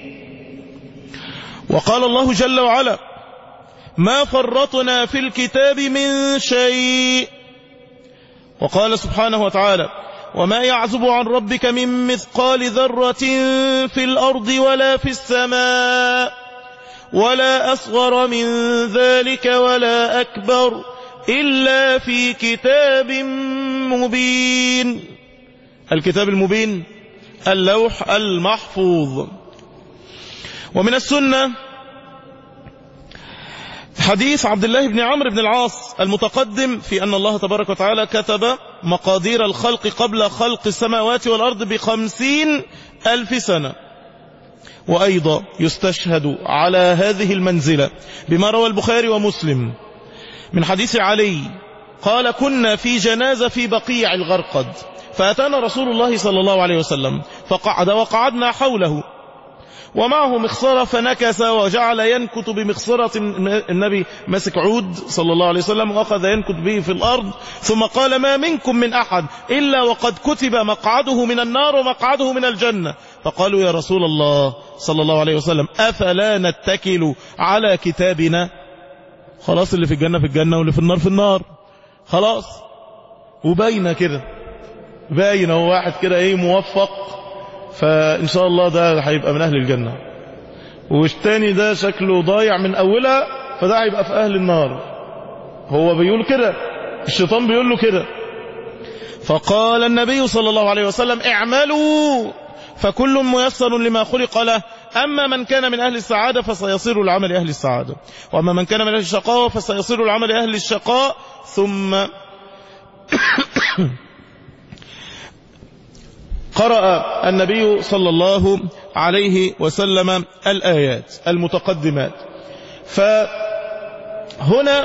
وقال الله جل وعلا ما فرطنا في الكتاب من شيء وقال سبحانه وتعالى وما يعزب عن ربك من مثقال ذرة في الأرض ولا في السماء ولا أصغر من ذلك ولا أكبر إلا في كتاب مبين الكتاب المبين اللوح المحفوظ ومن السنة حديث عبد الله بن عمرو بن العاص المتقدم في أن الله تبارك وتعالى كتب مقادير الخلق قبل خلق السماوات والأرض بخمسين ألف سنة وأيضا يستشهد على هذه المنزلة بما روى البخاري ومسلم من حديث علي قال كنا في جنازة في بقيع الغرقد فأتانا رسول الله صلى الله عليه وسلم فقعد وقعدنا حوله ومعه مخصرة فنكس وجعل ينكت بمخصرة النبي مسك عود صلى الله عليه وسلم وأخذ ينكت به في الأرض ثم قال ما منكم من أحد إلا وقد كتب مقعده من النار ومقعده من الجنة فقالوا يا رسول الله صلى الله عليه وسلم أفلا نتكل على كتابنا خلاص اللي في الجنة في الجنة واللي في النار في النار خلاص وباينة كده باين هو واحد كده ايه موفق فإن شاء الله ده هيبقى من أهل الجنة والتاني ده شكله ضايع من أولها فده هيبقى في أهل النار هو بيقول كده الشيطان بيقول له كده فقال النبي صلى الله عليه وسلم اعملوا فكل ميسر لما خلق له أما من كان من أهل السعادة فسيصير العمل أهل السعادة وأما من كان من أهل الشقاء فسيصير العمل أهل الشقاء ثم قرأ النبي صلى الله عليه وسلم الآيات المتقدمات فهنا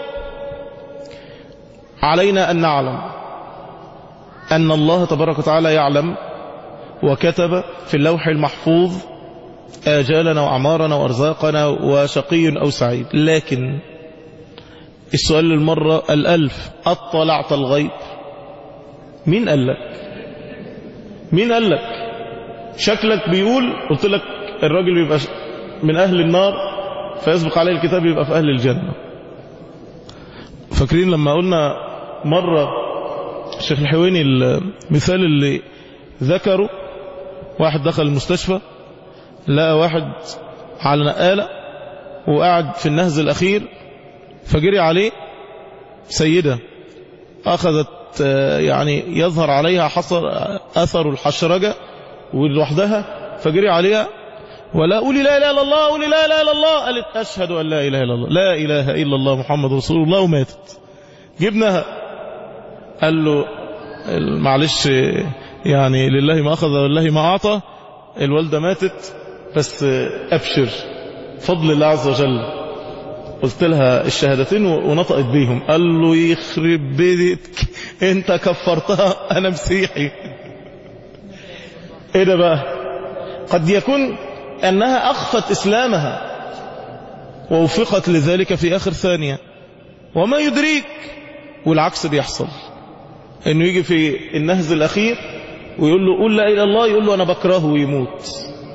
علينا أن نعلم أن الله تبارك وتعالى يعلم وكتب في اللوح المحفوظ آجالنا وأعمارنا وأرزاقنا وشقي أو سعيد لكن السؤال للمرة الألف أطلعت الغيب مين قال لك مين قال لك شكلك بيقول قلت لك الراجل بيبقى من أهل النار فيسبق عليه الكتاب يبقى في أهل الجنة فاكرين لما قلنا مرة الشيخ الحويني المثال اللي ذكره واحد دخل المستشفى لقى واحد على نقالة وقعد في النهز الأخير فجري عليه سيدة أخذت يعني يظهر عليها حصر أثر الحشرجة ولوحدها فجري عليها ولا قولي لا إله إلا الله قولي لا إله إلا الله قالت أشهد أن لا إله إلا الله لا إله إلا الله محمد رسول الله وماتت جبناها قال له معلش يعني لله ما أخذ ولله ما أعطى الوالدة ماتت بس أبشر فضل الله عز وجل قلت لها الشهادتين ونطقت بيهم قال له يخرب بيتك انت كفرتها انا مسيحي ايه ده بقى قد يكون انها اخفت اسلامها ووفقت لذلك في اخر ثانية وما يدريك والعكس بيحصل انه يجي في النهز الاخير ويقول له قول لا اله الا الله يقول له انا بكرهه ويموت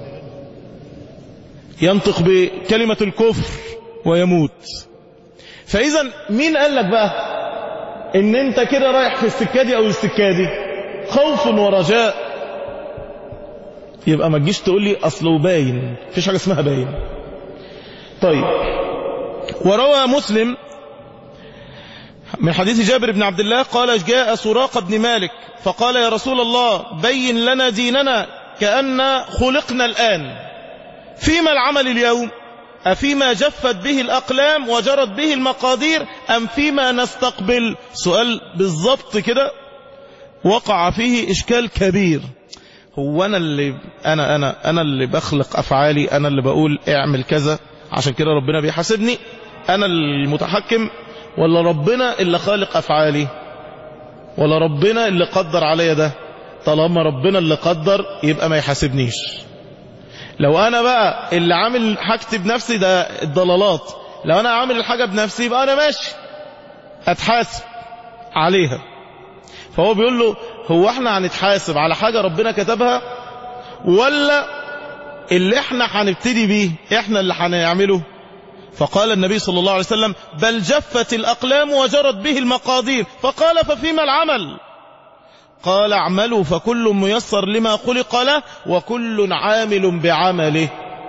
ينطق بكلمة الكفر ويموت فإذا مين قال لك بقى ان انت كده رايح في السكة دي او السكة دي خوف ورجاء يبقى ما تجيش تقول لي اصله باين مفيش حاجة اسمها باين طيب وروى مسلم من حديث جابر بن عبد الله قال جاء سراق بن مالك فقال يا رسول الله بين لنا ديننا كأن خلقنا الآن فيما العمل اليوم أفيما جفت به الأقلام وجرت به المقادير أم فيما نستقبل سؤال بالضبط كده وقع فيه إشكال كبير هو أنا اللي أنا أنا أنا اللي بخلق أفعالي أنا اللي بقول اعمل كذا عشان كده ربنا بيحاسبني أنا المتحكم ولا ربنا اللي خالق أفعالي ولا ربنا اللي قدر عليا ده طالما ربنا اللي قدر يبقى ما يحاسبنيش لو انا بقى اللي عامل حاجتي بنفسي ده الضلالات لو انا عامل الحاجة بنفسي يبقى انا ماشي اتحاسب عليها فهو بيقول له هو احنا هنتحاسب على حاجة ربنا كتبها ولا اللي احنا هنبتدي بيه احنا اللي هنعمله فقال النبي صلى الله عليه وسلم بل جفت الأقلام وجرت به المقادير فقال ففيما العمل قال اعملوا فكل ميسر لما خلق له وكل عامل بعمله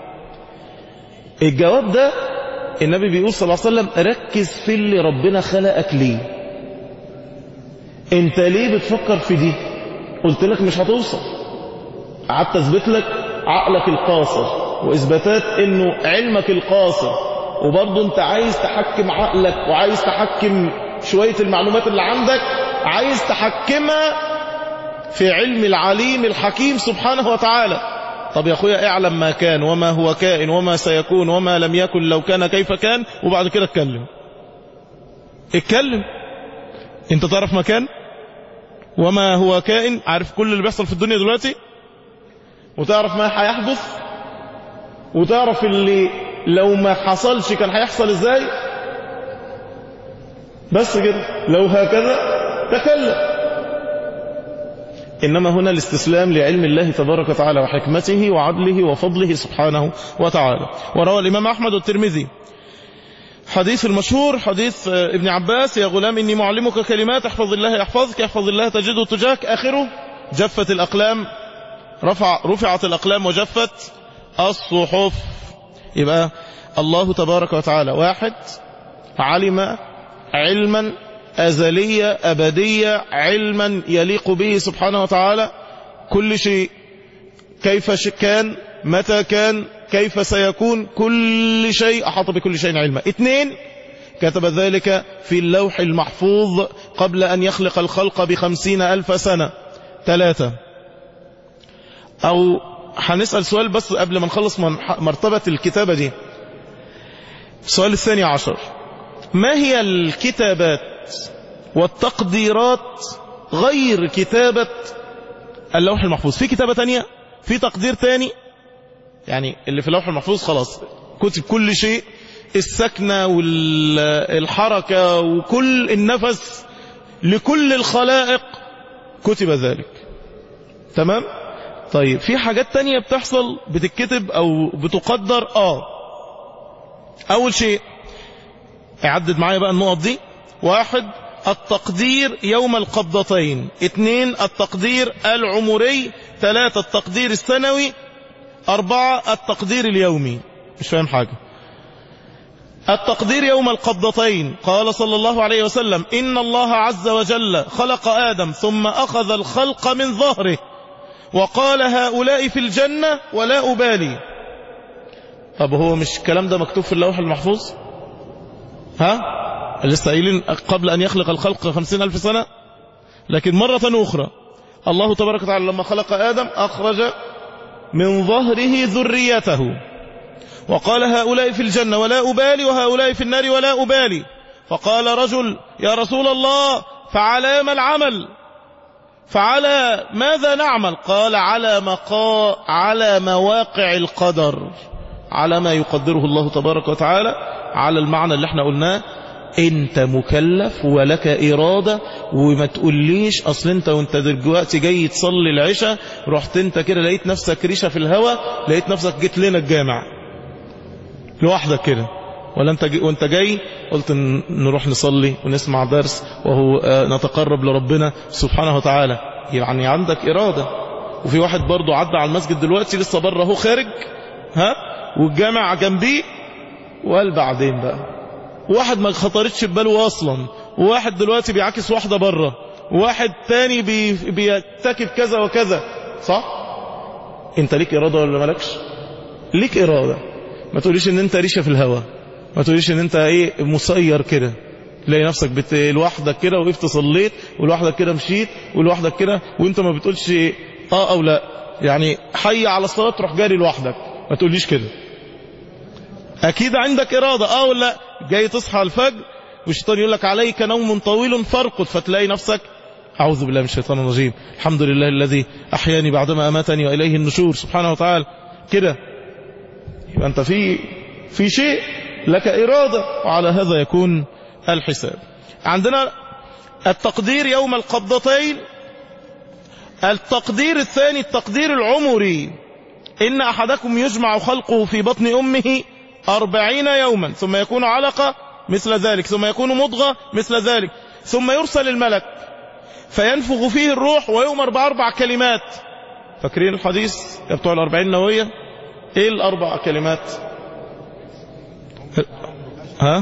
الجواب ده النبي بيقول صلى الله عليه وسلم ركز في اللي ربنا خلقك ليه انت ليه بتفكر في دي قلت لك مش هتوصل قعدت اثبت لك عقلك القاصر واثباتات انه علمك القاصر وبرضه انت عايز تحكم عقلك وعايز تحكم شوية المعلومات اللي عندك عايز تحكمها في علم العليم الحكيم سبحانه وتعالى طب يا اخويا اعلم ما كان وما هو كائن وما سيكون وما لم يكن لو كان كيف كان وبعد كده اتكلم اتكلم انت تعرف ما كان وما هو كائن عارف كل اللي بيحصل في الدنيا دلوقتي وتعرف ما هيحدث وتعرف اللي لو ما حصلش كان هيحصل ازاي بس كده لو هكذا تكلم إنما هنا الاستسلام لعلم الله تبارك وتعالى وحكمته وعدله وفضله سبحانه وتعالى وروى الإمام أحمد والترمذي حديث المشهور حديث ابن عباس يا غلام إني معلمك كلمات احفظ الله يحفظك احفظ الله تجده تجاك آخره جفت الأقلام رفع رفعت الأقلام وجفت الصحف يبقى الله تبارك وتعالى واحد علم علما أزلية أبدية علما يليق به سبحانه وتعالى كل شيء كيف كان متى كان كيف سيكون كل شيء أحاط بكل شيء علما اثنين كتب ذلك في اللوح المحفوظ قبل أن يخلق الخلق بخمسين ألف سنة ثلاثة أو هنسأل سؤال بس قبل ما نخلص مرتبة الكتابة دي السؤال الثاني عشر ما هي الكتابات والتقديرات غير كتابة اللوح المحفوظ في كتابة تانية في تقدير تاني يعني اللي في اللوح المحفوظ خلاص كتب كل شيء السكنة والحركة وكل النفس لكل الخلائق كتب ذلك تمام طيب في حاجات تانية بتحصل بتتكتب او بتقدر اه اول شيء اعدد معايا بقى النقط دي واحد التقدير يوم القبضتين اثنين التقدير العمري ثلاثة التقدير السنوي أربعة التقدير اليومي مش فاهم حاجة التقدير يوم القبضتين قال صلى الله عليه وسلم إن الله عز وجل خلق آدم ثم أخذ الخلق من ظهره وقال هؤلاء في الجنة ولا أبالي طب هو مش الكلام ده مكتوب في اللوح المحفوظ ها لسه قايلين قبل أن يخلق الخلق خمسين ألف سنة لكن مرة أخرى الله تبارك وتعالى لما خلق آدم أخرج من ظهره ذريته وقال هؤلاء في الجنة ولا أبالي وهؤلاء في النار ولا أبالي فقال رجل يا رسول الله فعلى ما العمل فعلى ماذا نعمل قال على مقا على مواقع القدر على ما يقدره الله تبارك وتعالى على المعنى اللي احنا قلناه انت مكلف ولك إرادة وما تقوليش اصل انت وانت دلوقتي جاي تصلي العشاء رحت انت كده لقيت نفسك ريشة في الهوا لقيت نفسك جيت لنا الجامع لوحدك كده ولا انت جي وانت جاي قلت نروح نصلي ونسمع درس وهو نتقرب لربنا سبحانه وتعالى يعني عندك إرادة وفي واحد برضو عدى على المسجد دلوقتي لسه بره اهو خارج ها والجامع جنبيه وقال بعدين بقى واحد ما خطرتش بباله اصلا وواحد دلوقتي بيعاكس واحدة بره وواحد تاني بي بيرتكب كذا وكذا صح انت ليك إرادة ولا مالكش ليك إرادة ما تقوليش ان انت ريشة في الهوا ما تقوليش ان انت ايه مسير كده تلاقي نفسك بت... لوحدك كده وقفت صليت ولوحدك كده مشيت ولوحدك كده وانت ما بتقولش اه او لا يعني حي على الصلاة تروح جاري لوحدك ما تقوليش كده اكيد عندك ارادة اه ولا جاي تصحى الفجر والشيطان يقول لك عليك نوم طويل فارقد فتلاقي نفسك اعوذ بالله من الشيطان الرجيم الحمد لله الذي احياني بعدما اماتني واليه النشور سبحانه وتعالى كده يبقى انت في في شيء لك إرادة وعلى هذا يكون الحساب عندنا التقدير يوم القبضتين التقدير الثاني التقدير العمري إن أحدكم يجمع خلقه في بطن أمه أربعين يوما ثم يكون علقة مثل ذلك ثم يكون مضغة مثل ذلك ثم يرسل الملك فينفخ فيه الروح ويؤمر بأربع كلمات فاكرين الحديث يا بتوع الأربعين نووية ايه الأربع كلمات ها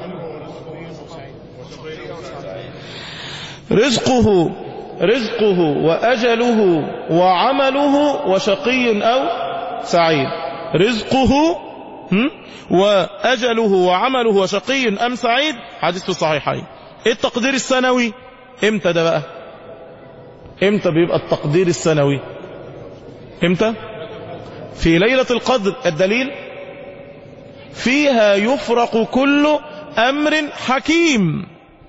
رزقه رزقه وأجله وعمله وشقي أو سعيد رزقه وأجله وعمله وشقي أم سعيد حديث في الصحيحين التقدير السنوي امتى ده بقى امتى بيبقى التقدير السنوي امتى في ليلة القدر الدليل فيها يفرق كل أمر حكيم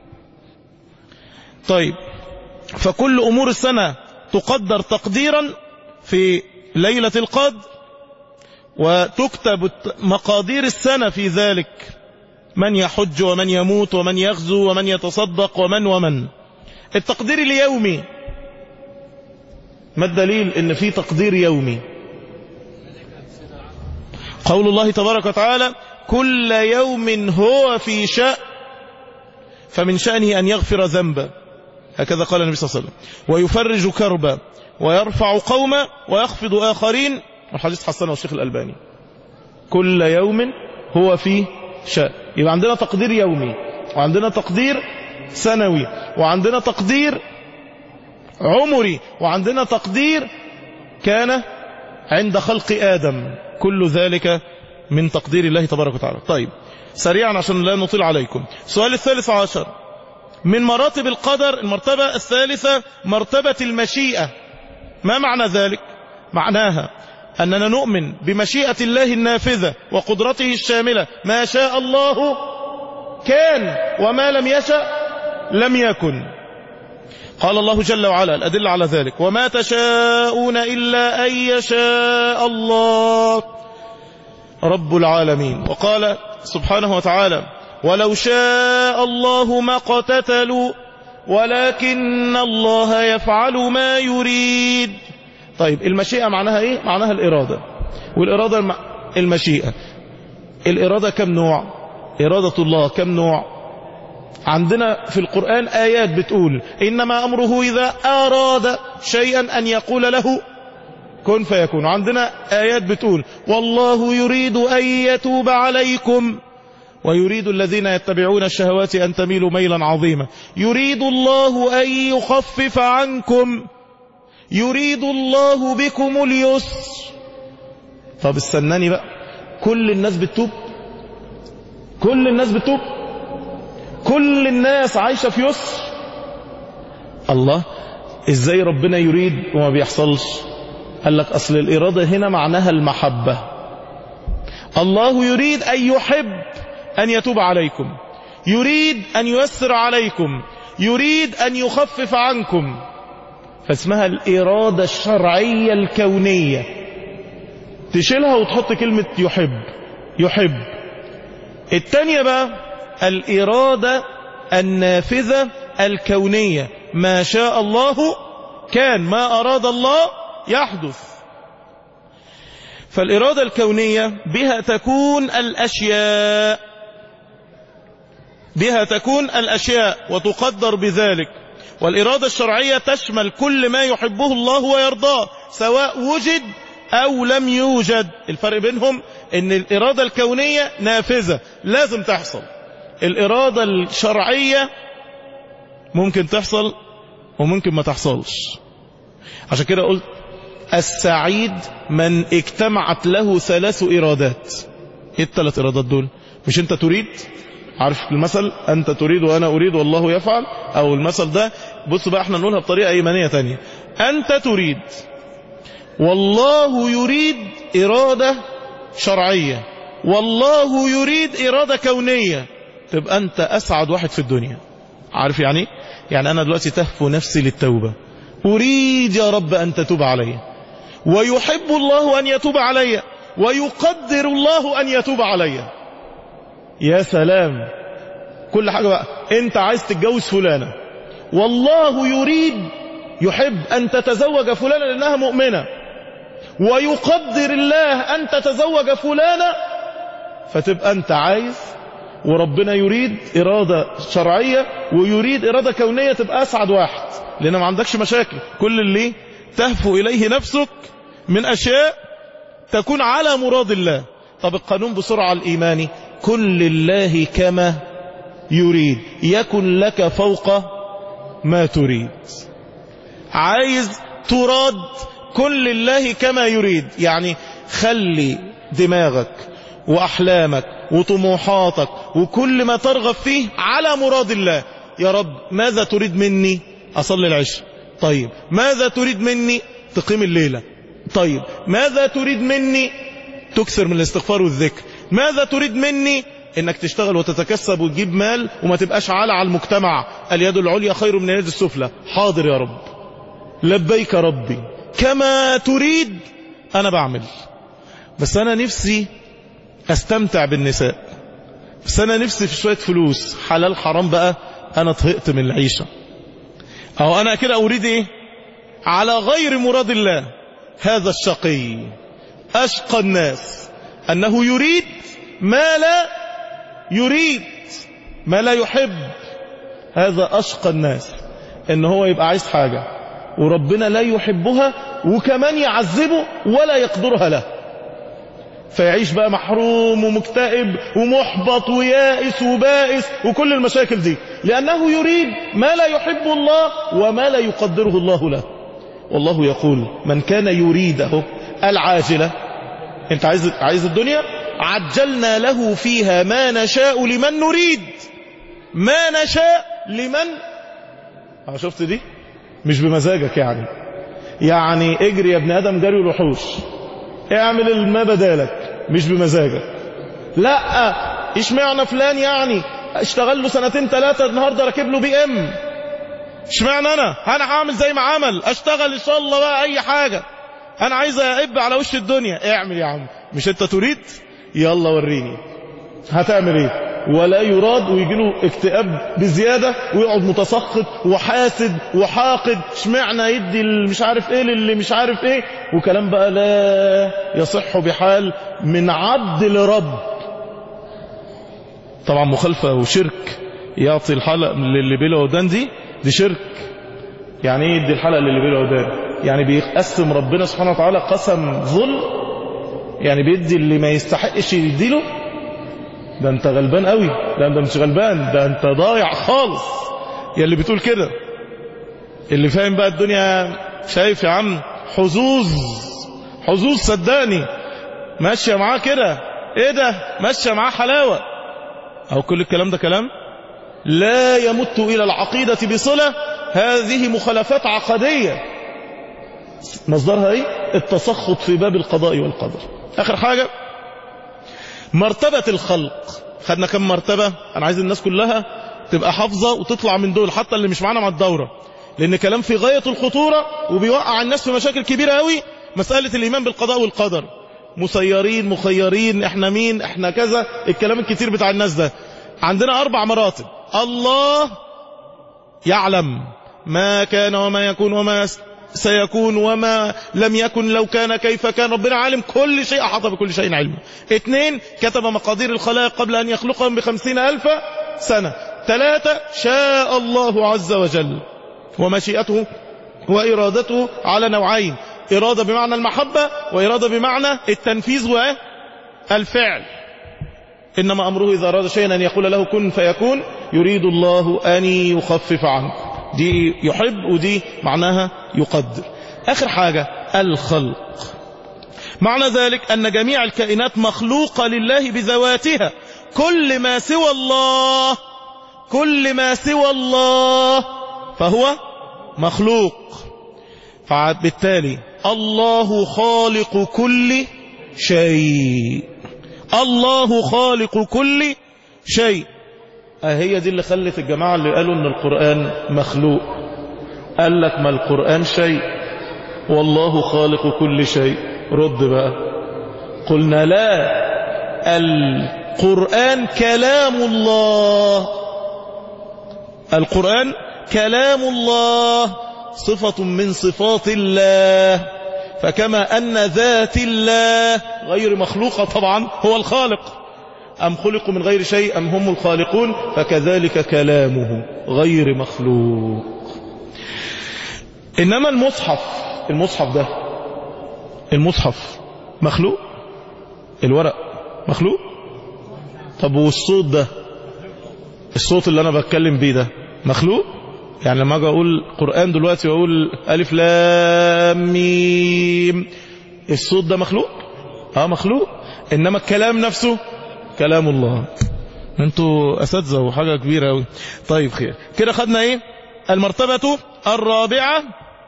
طيب فكل أمور السنة تقدر تقديرا في ليلة القدر وتكتب مقادير السنة في ذلك من يحج ومن يموت ومن يغزو ومن يتصدق ومن ومن التقدير اليومي ما الدليل ان في تقدير يومي قول الله تبارك وتعالى كل يوم هو في شأن فمن شأنه أن يغفر ذنبا هكذا قال النبي صلى الله عليه وسلم ويفرج كربا ويرفع قوما ويخفض آخرين والحديث حسنه الشيخ الألباني كل يوم هو في شأن يبقى عندنا تقدير يومي وعندنا تقدير سنوي وعندنا تقدير عمري وعندنا تقدير كان عند خلق آدم كل ذلك من تقدير الله تبارك وتعالى طيب سريعا عشان لا نطيل عليكم السؤال الثالث عشر من مراتب القدر المرتبة الثالثة مرتبة المشيئة ما معنى ذلك معناها أننا نؤمن بمشيئة الله النافذة وقدرته الشاملة ما شاء الله كان وما لم يشأ لم يكن قال الله جل وعلا الأدلة على ذلك وما تشاءون إلا أن يشاء الله رب العالمين وقال سبحانه وتعالى ولو شاء الله ما اقتتلوا ولكن الله يفعل ما يريد طيب المشيئة معناها ايه معناها الإرادة والإرادة المشيئة الإرادة كم نوع إرادة الله كم نوع عندنا في القرآن آيات بتقول إنما أمره إذا أراد شيئا أن يقول له كن فيكون عندنا آيات بتقول والله يريد أن يتوب عليكم ويريد الذين يتبعون الشهوات أن تميلوا ميلا عظيما يريد الله أن يخفف عنكم يريد الله بكم اليسر طب استناني بقى كل الناس بتتوب كل الناس بتتوب كل الناس عايشة في يسر الله ازاي ربنا يريد وما بيحصلش قال لك اصل الارادة هنا معناها المحبة الله يريد ان يحب ان يتوب عليكم يريد ان ييسر عليكم يريد ان يخفف عنكم فاسمها الارادة الشرعية الكونية تشيلها وتحط كلمة يحب يحب التانية بقى الإرادة النافذة الكونية ما شاء الله كان ما أراد الله يحدث فالإرادة الكونية بها تكون الأشياء بها تكون الأشياء وتقدر بذلك والإرادة الشرعية تشمل كل ما يحبه الله ويرضاه سواء وجد أو لم يوجد الفرق بينهم ان الإرادة الكونية نافذة لازم تحصل الإرادة الشرعية ممكن تحصل وممكن ما تحصلش عشان كده قلت السعيد من اجتمعت له ثلاث إرادات ايه الثلاث إرادات دول مش انت تريد عارف المثل أنت تريد وأنا أريد والله يفعل أو المثل ده بص بقى احنا نقولها بطريقة إيمانية تانية أنت تريد والله يريد إرادة شرعية والله يريد إرادة كونية تبقى أنت أسعد واحد في الدنيا عارف يعني يعني أنا دلوقتي تهفو نفسي للتوبة أريد يا رب أن تتوب علي ويحب الله أن يتوب علي ويقدر الله أن يتوب علي يا سلام كل حاجة بقى أنت عايز تتجوز فلانة والله يريد يحب أن تتزوج فلانة لأنها مؤمنة ويقدر الله أن تتزوج فلانة فتبقى أنت عايز وربنا يريد إرادة شرعية ويريد إرادة كونية تبقى أسعد واحد لأن ما عندكش مشاكل كل اللي تهفو إليه نفسك من أشياء تكون على مراد الله طب القانون بسرعة الإيماني كن لله كما يريد يكن لك فوق ما تريد عايز تراد كن لله كما يريد يعني خلي دماغك وأحلامك وطموحاتك وكل ما ترغب فيه على مراد الله يا رب ماذا تريد مني أصلي العشاء طيب ماذا تريد مني تقيم الليلة طيب ماذا تريد مني تكثر من الاستغفار والذكر ماذا تريد مني انك تشتغل وتتكسب وتجيب مال وما تبقاش عالة على المجتمع اليد العليا خير من اليد السفلى حاضر يا رب لبيك ربي كما تريد انا بعمل بس انا نفسي استمتع بالنساء بس انا نفسي في شوية فلوس حلال حرام بقى انا طهقت من العيشة او انا كده اريد ايه على غير مراد الله هذا الشقي اشقى الناس انه يريد ما لا يريد ما لا يحب هذا اشقى الناس ان هو يبقى عايز حاجة وربنا لا يحبها وكمان يعذبه ولا يقدرها له فيعيش بقى محروم ومكتئب ومحبط ويائس وبائس وكل المشاكل دي لأنه يريد ما لا يحب الله وما لا يقدره الله له والله يقول من كان يريده العاجلة انت عايز عايز الدنيا عجلنا له فيها ما نشاء لمن نريد ما نشاء لمن اه شفت دي مش بمزاجك يعني يعني اجري يا ابن ادم جري الوحوش اعمل ما بدالك مش بمزاجك لا اشمعنى فلان يعني اشتغل له سنتين ثلاثة النهاردة راكب له بي ام اشمعنى انا انا هعمل زي ما عمل اشتغل ان شاء الله بقى اي حاجة انا عايز اقب على وش الدنيا اعمل يا عم مش انت تريد يلا وريني هتعمل ايه ولا يراد ويجي له اكتئاب بزيادة ويقعد متسخط وحاسد وحاقد اشمعنى يدي مش عارف ايه للي مش عارف ايه وكلام بقى لا يصح بحال من عبد لرب طبعا مخالفة وشرك يعطي الحلق للي بلا ودان دي دي شرك يعني ايه يدي الحلق للي بلا ودان يعني بيقسم ربنا سبحانه وتعالى قسم ظلم يعني بيدي اللي ما يستحقش يديله ده انت غلبان قوي ده انت مش غلبان ده انت ضايع خالص يا اللي بتقول كده اللي فاهم بقى الدنيا شايف يا عم حظوظ حظوظ صدقني ماشية معاه كده ايه ده ماشية معاه حلاوة او كل الكلام ده كلام لا يمت الى العقيدة بصلة هذه مخالفات عقدية مصدرها ايه التسخط في باب القضاء والقدر اخر حاجة مرتبة الخلق خدنا كم مرتبة انا عايز الناس كلها تبقى حافظة وتطلع من دول حتى اللي مش معانا مع الدورة لان كلام في غاية الخطورة وبيوقع الناس في مشاكل كبيرة قوي مسألة الايمان بالقضاء والقدر مسيرين مخيرين احنا مين احنا كذا الكلام الكتير بتاع الناس ده عندنا اربع مراتب الله يعلم ما كان وما يكون وما سيكون وما لم يكن لو كان كيف كان ربنا عالم كل شيء أحاط بكل شيء علما اثنين كتب مقادير الخلائق قبل أن يخلقهم بخمسين ألف سنة ثلاثة شاء الله عز وجل ومشيئته وإرادته على نوعين إرادة بمعنى المحبة وإرادة بمعنى التنفيذ والفعل إنما أمره إذا أراد شيئا أن يقول له كن فيكون يريد الله أن يخفف عنه دي يحب ودي معناها يقدر آخر حاجة الخلق معنى ذلك أن جميع الكائنات مخلوقة لله بذواتها كل ما سوى الله كل ما سوى الله فهو مخلوق فبالتالي الله خالق كل شيء الله خالق كل شيء هي دي اللي خلت الجماعة اللي قالوا ان القرآن مخلوق قال لك ما القرآن شيء والله خالق كل شيء رد بقى قلنا لا القرآن كلام الله القرآن كلام الله صفة من صفات الله فكما أن ذات الله غير مخلوقة طبعا هو الخالق أم خلقوا من غير شيء أم هم الخالقون فكذلك كلامه غير مخلوق إنما المصحف المصحف ده المصحف مخلوق الورق مخلوق طب والصوت ده الصوت اللي أنا بتكلم بيه ده مخلوق يعني لما أجي أقول قرآن دلوقتي وأقول ألف لام ميم الصوت ده مخلوق اه مخلوق إنما الكلام نفسه كلام الله انتوا اساتذه وحاجه كبيره قوي طيب خير كده خدنا ايه المرتبه الرابعه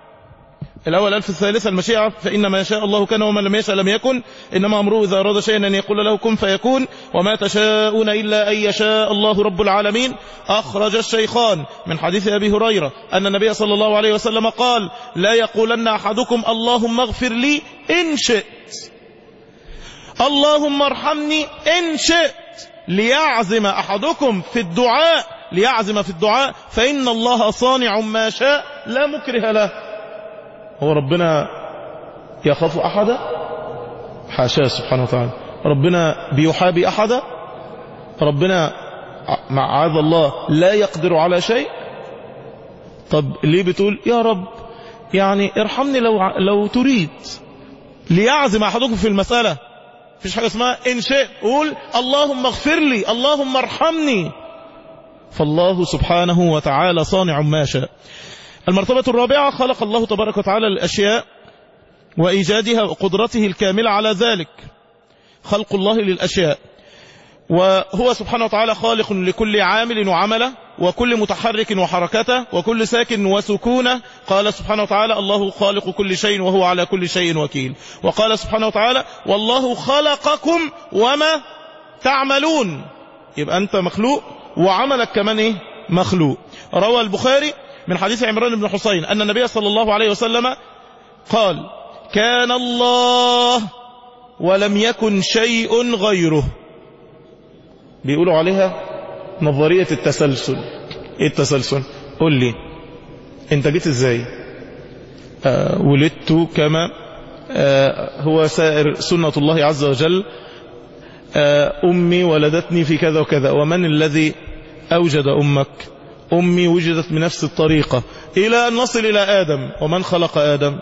الأول ألف الثالثة المشيئة فإن ما يشاء الله كان وما لم يشاء لم يكن إنما أمره إذا أراد شيئا أن يقول له كن فيكون وما تشاءون إلا أن يشاء الله رب العالمين أخرج الشيخان من حديث أبي هريرة أن النبي صلى الله عليه وسلم قال لا يقولن أحدكم اللهم اغفر لي إن شئت اللهم ارحمني إن شئت ليعزم أحدكم في الدعاء ليعزم في الدعاء فإن الله صانع ما شاء لا مكره له هو ربنا يخاف أحدا حاشاه سبحانه وتعالى ربنا بيحابي أحدا ربنا معاذ الله لا يقدر على شيء طب ليه بتقول يا رب يعني ارحمني لو لو تريد ليعزم أحدكم في المسألة فيش حاجة اسمها إن شئت قول اللهم اغفر لي اللهم ارحمني فالله سبحانه وتعالى صانع ما شاء المرتبة الرابعة خلق الله تبارك وتعالى الأشياء وإيجادها وقدرته الكاملة على ذلك خلق الله للأشياء وهو سبحانه وتعالى خالق لكل عامل وعمله وكل متحرك وحركته وكل ساكن وسكونه قال سبحانه وتعالى الله خالق كل شيء وهو على كل شيء وكيل وقال سبحانه وتعالى والله خلقكم وما تعملون يبقى أنت مخلوق وعملك كمان إيه؟ مخلوق روى البخاري من حديث عمران بن حسين أن النبي صلى الله عليه وسلم قال كان الله ولم يكن شيء غيره بيقولوا عليها نظرية التسلسل ايه التسلسل قول لي انت جيت ازاي آه ولدت كما آه هو سائر سنة الله عز وجل آه أمي ولدتني في كذا وكذا ومن الذي أوجد أمك أمي وجدت بنفس الطريقة إلى أن نصل إلى آدم ومن خلق آدم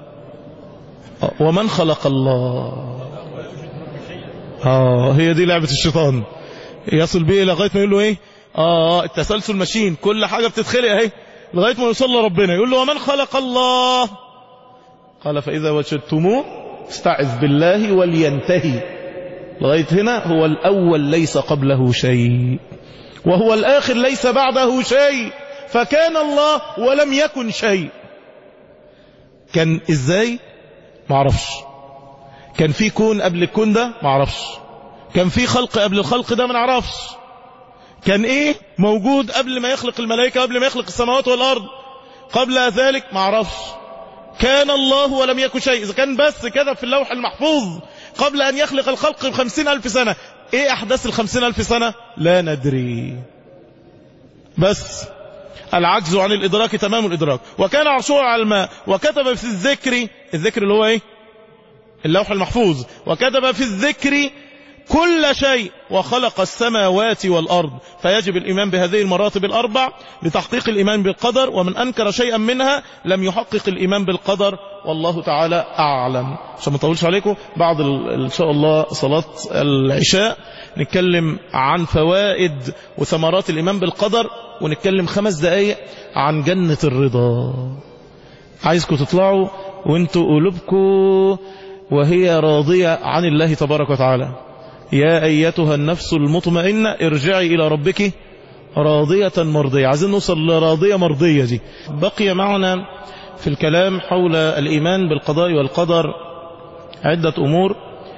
ومن خلق الله آه هي دي لعبة الشيطان يصل به لغاية ما يقول له ايه اه التسلسل ماشيين كل حاجة بتتخلق اهي لغاية ما يوصل لربنا يقول له ومن خلق الله قال فإذا وجدتموه استعذ بالله ولينتهي لغاية هنا هو الأول ليس قبله شيء وهو الآخر ليس بعده شيء فكان الله ولم يكن شيء كان ازاي معرفش كان في كون قبل الكون ده معرفش كان في خلق قبل الخلق ده ما نعرفش كان ايه موجود قبل ما يخلق الملائكة قبل ما يخلق السماوات والارض قبل ذلك ما اعرفش كان الله ولم يكن شيء اذا كان بس كده في اللوح المحفوظ قبل ان يخلق الخلق بخمسين الف سنة ايه احداث الخمسين الف سنة لا ندري بس العجز عن الادراك تمام الادراك وكان عرشه على الماء وكتب في الذكر الذكر اللي هو ايه اللوح المحفوظ وكتب في الذكر كل شيء وخلق السماوات والأرض فيجب الإيمان بهذه المراتب الأربع لتحقيق الإيمان بالقدر ومن أنكر شيئا منها لم يحقق الإيمان بالقدر والله تعالى أعلم عشان ما نطولش عليكم بعد إن شاء الله صلاة العشاء نتكلم عن فوائد وثمرات الإيمان بالقدر ونتكلم خمس دقايق عن جنة الرضا عايزكم تطلعوا وانتوا قلوبكم وهي راضية عن الله تبارك وتعالى يا أيتها النفس المطمئنة ارجعي إلى ربك راضية مرضية عايزين نوصل لراضية مرضية دي بقي معنا في الكلام حول الإيمان بالقضاء والقدر عدة أمور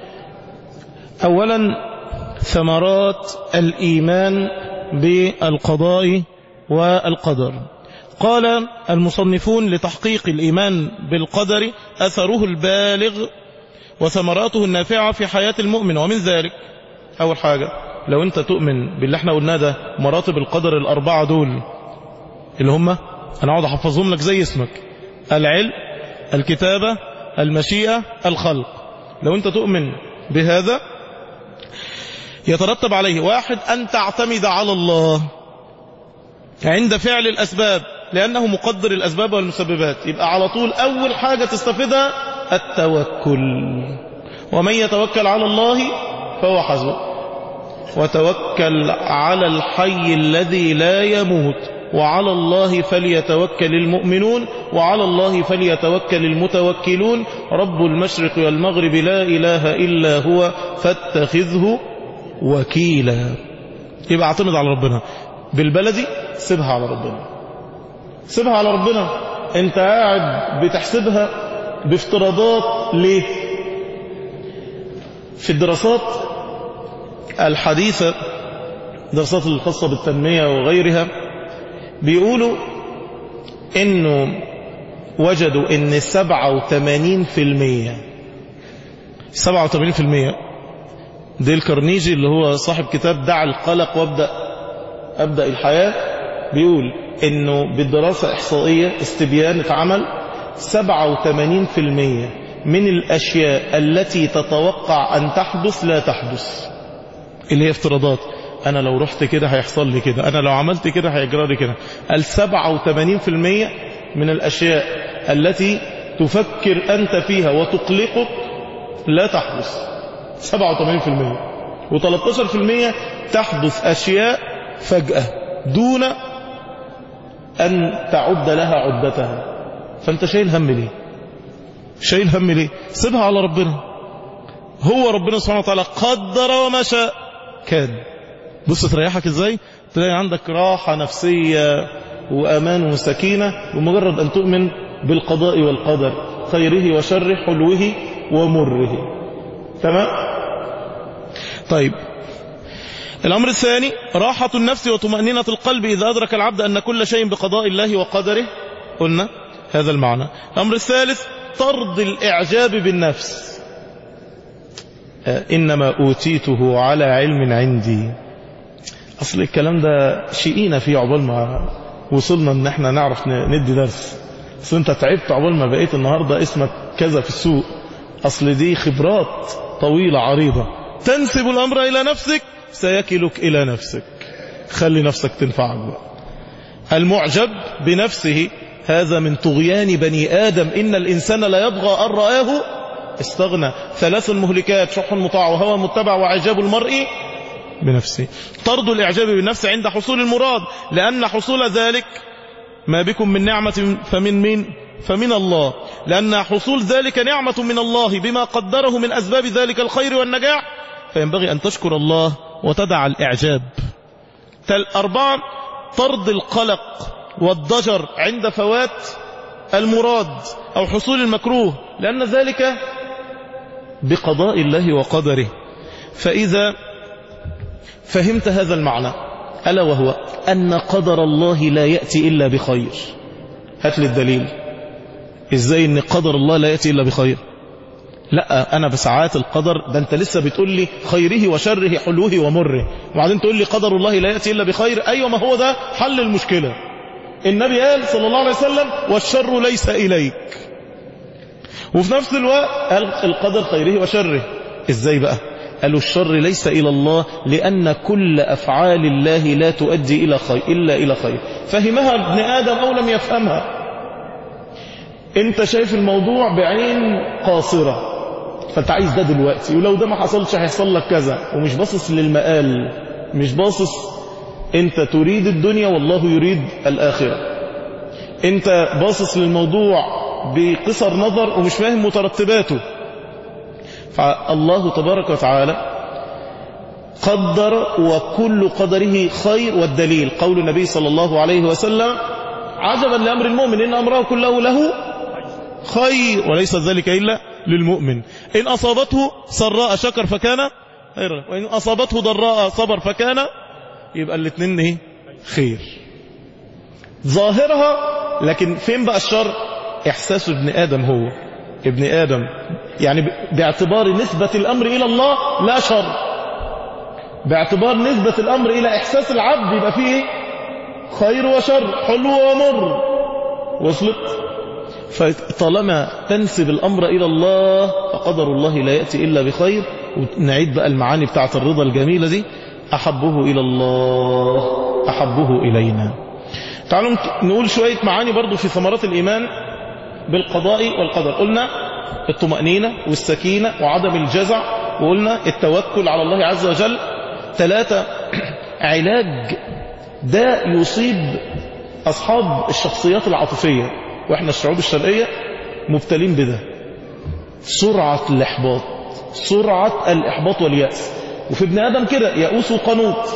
أولا ثمرات الإيمان بالقضاء والقدر قال المصنفون لتحقيق الإيمان بالقدر أثره البالغ وثمراته النافعة في حياة المؤمن ومن ذلك أول حاجة لو أنت تؤمن باللي احنا قلناه ده مراتب القدر الأربعة دول اللي هم أنا أقعد أحفظهم لك زي اسمك العلم الكتابة المشيئة الخلق لو أنت تؤمن بهذا يترتب عليه واحد أن تعتمد على الله عند فعل الأسباب لأنه مقدر الأسباب والمسببات يبقى على طول أول حاجة تستفيدها التوكل ومن يتوكل على الله فهو حسبه وتوكل على الحي الذي لا يموت وعلى الله فليتوكل المؤمنون وعلى الله فليتوكل المتوكلون رب المشرق والمغرب لا إله إلا هو فاتخذه وكيلا يبقى اعتمد على ربنا بالبلدي سيبها على ربنا سيبها على ربنا انت قاعد بتحسبها بافتراضات ليه في الدراسات الحديثة دراسات الخاصة بالتنمية وغيرها بيقولوا انه وجدوا ان 87% 87% ديل كارنيجي اللي هو صاحب كتاب دع القلق وابدأ أبدأ الحياة بيقول انه بالدراسة احصائية استبيان اتعمل 87% من الاشياء التي تتوقع ان تحدث لا تحدث اللي هي افتراضات انا لو رحت كده هيحصل لي كده انا لو عملت كده هيجرى لي كده ال 87% من الاشياء التي تفكر انت فيها وتقلقك لا تحدث 87% و13% تحدث اشياء فجأة دون ان تعد لها عدتها فانت شايل هم ليه شايل هم ليه سيبها على ربنا هو ربنا سبحانه وتعالى قدر وما شاء كان بص تريحك ازاي تلاقي عندك راحة نفسية وأمان وسكينة بمجرد أن تؤمن بالقضاء والقدر خيره وشره حلوه ومره تمام طيب الأمر الثاني راحة النفس وطمأنينة القلب إذا أدرك العبد أن كل شيء بقضاء الله وقدره قلنا هذا المعنى الأمر الثالث طرد الإعجاب بالنفس إنما أوتيته على علم عندي أصل الكلام ده شقينا فيه عقبال ما وصلنا ان احنا نعرف ندي درس اصل انت تعبت عقبال ما بقيت النهاردة اسمك كذا في السوق اصل دي خبرات طويلة عريضة تنسب الامر الى نفسك سيكلك الى نفسك خلي نفسك تنفعك بقى المعجب بنفسه هذا من طغيان بني آدم إن الإنسان لا يبغى أن رآه استغنى ثلاث مهلكات شح مطاع وهوى متبع وعجاب المرء بنفسه طرد الإعجاب بالنفس عند حصول المراد لأن حصول ذلك ما بكم من نعمة فمن من فمن الله لأن حصول ذلك نعمة من الله بما قدره من أسباب ذلك الخير والنجاح فينبغي أن تشكر الله وتدع الإعجاب أربعا طرد القلق والضجر عند فوات المراد أو حصول المكروه لأن ذلك بقضاء الله وقدره فإذا فهمت هذا المعنى ألا وهو أن قدر الله لا يأتي إلا بخير هات لي الدليل إزاي أن قدر الله لا يأتي إلا بخير لا أنا بساعات القدر ده أنت لسه بتقول لي خيره وشره حلوه ومره وبعدين تقول لي قدر الله لا يأتي إلا بخير أيوة ما هو ده حل المشكلة النبي قال صلى الله عليه وسلم والشر ليس إليك وفي نفس الوقت قال القدر خيره وشره إزاي بقى قالوا الشر ليس إلى الله لأن كل أفعال الله لا تؤدي إلى خير إلا إلى خير فهمها ابن آدم أو لم يفهمها انت شايف الموضوع بعين قاصرة فانت عايز ده دلوقتي ولو ده ما حصلش هيحصل لك كذا ومش باصص للمقال مش باصص انت تريد الدنيا والله يريد الآخرة انت باصص للموضوع بقصر نظر ومش فاهم مترتباته فالله تبارك وتعالى قدر وكل قدره خير والدليل قول النبي صلى الله عليه وسلم عجبا لأمر المؤمن إن أمره كله له خير وليس ذلك إلا للمؤمن إن أصابته سراء شكر فكان خيرا وإن أصابته ضراء صبر فكان يبقى الاثنين ايه خير ظاهرها لكن فين بقى الشر إحساس ابن آدم هو ابن آدم يعني باعتبار نسبة الأمر إلى الله لا شر باعتبار نسبة الأمر إلى إحساس العبد يبقى فيه إيه؟ خير وشر حلو ومر وصلت فطالما تنسب الأمر إلى الله فقدر الله لا يأتي إلا بخير ونعيد بقى المعاني بتاعت الرضا الجميلة دي أحبه إلى الله أحبه إلينا تعالوا نقول شوية معاني برضو في ثمرات الإيمان بالقضاء والقدر قلنا الطمأنينة والسكينة وعدم الجزع وقلنا التوكل على الله عز وجل ثلاثة علاج ده يصيب أصحاب الشخصيات العاطفية وإحنا الشعوب الشرقية مبتلين بده سرعة الإحباط سرعة الإحباط واليأس وفي ابن آدم كده يأوس وقنوط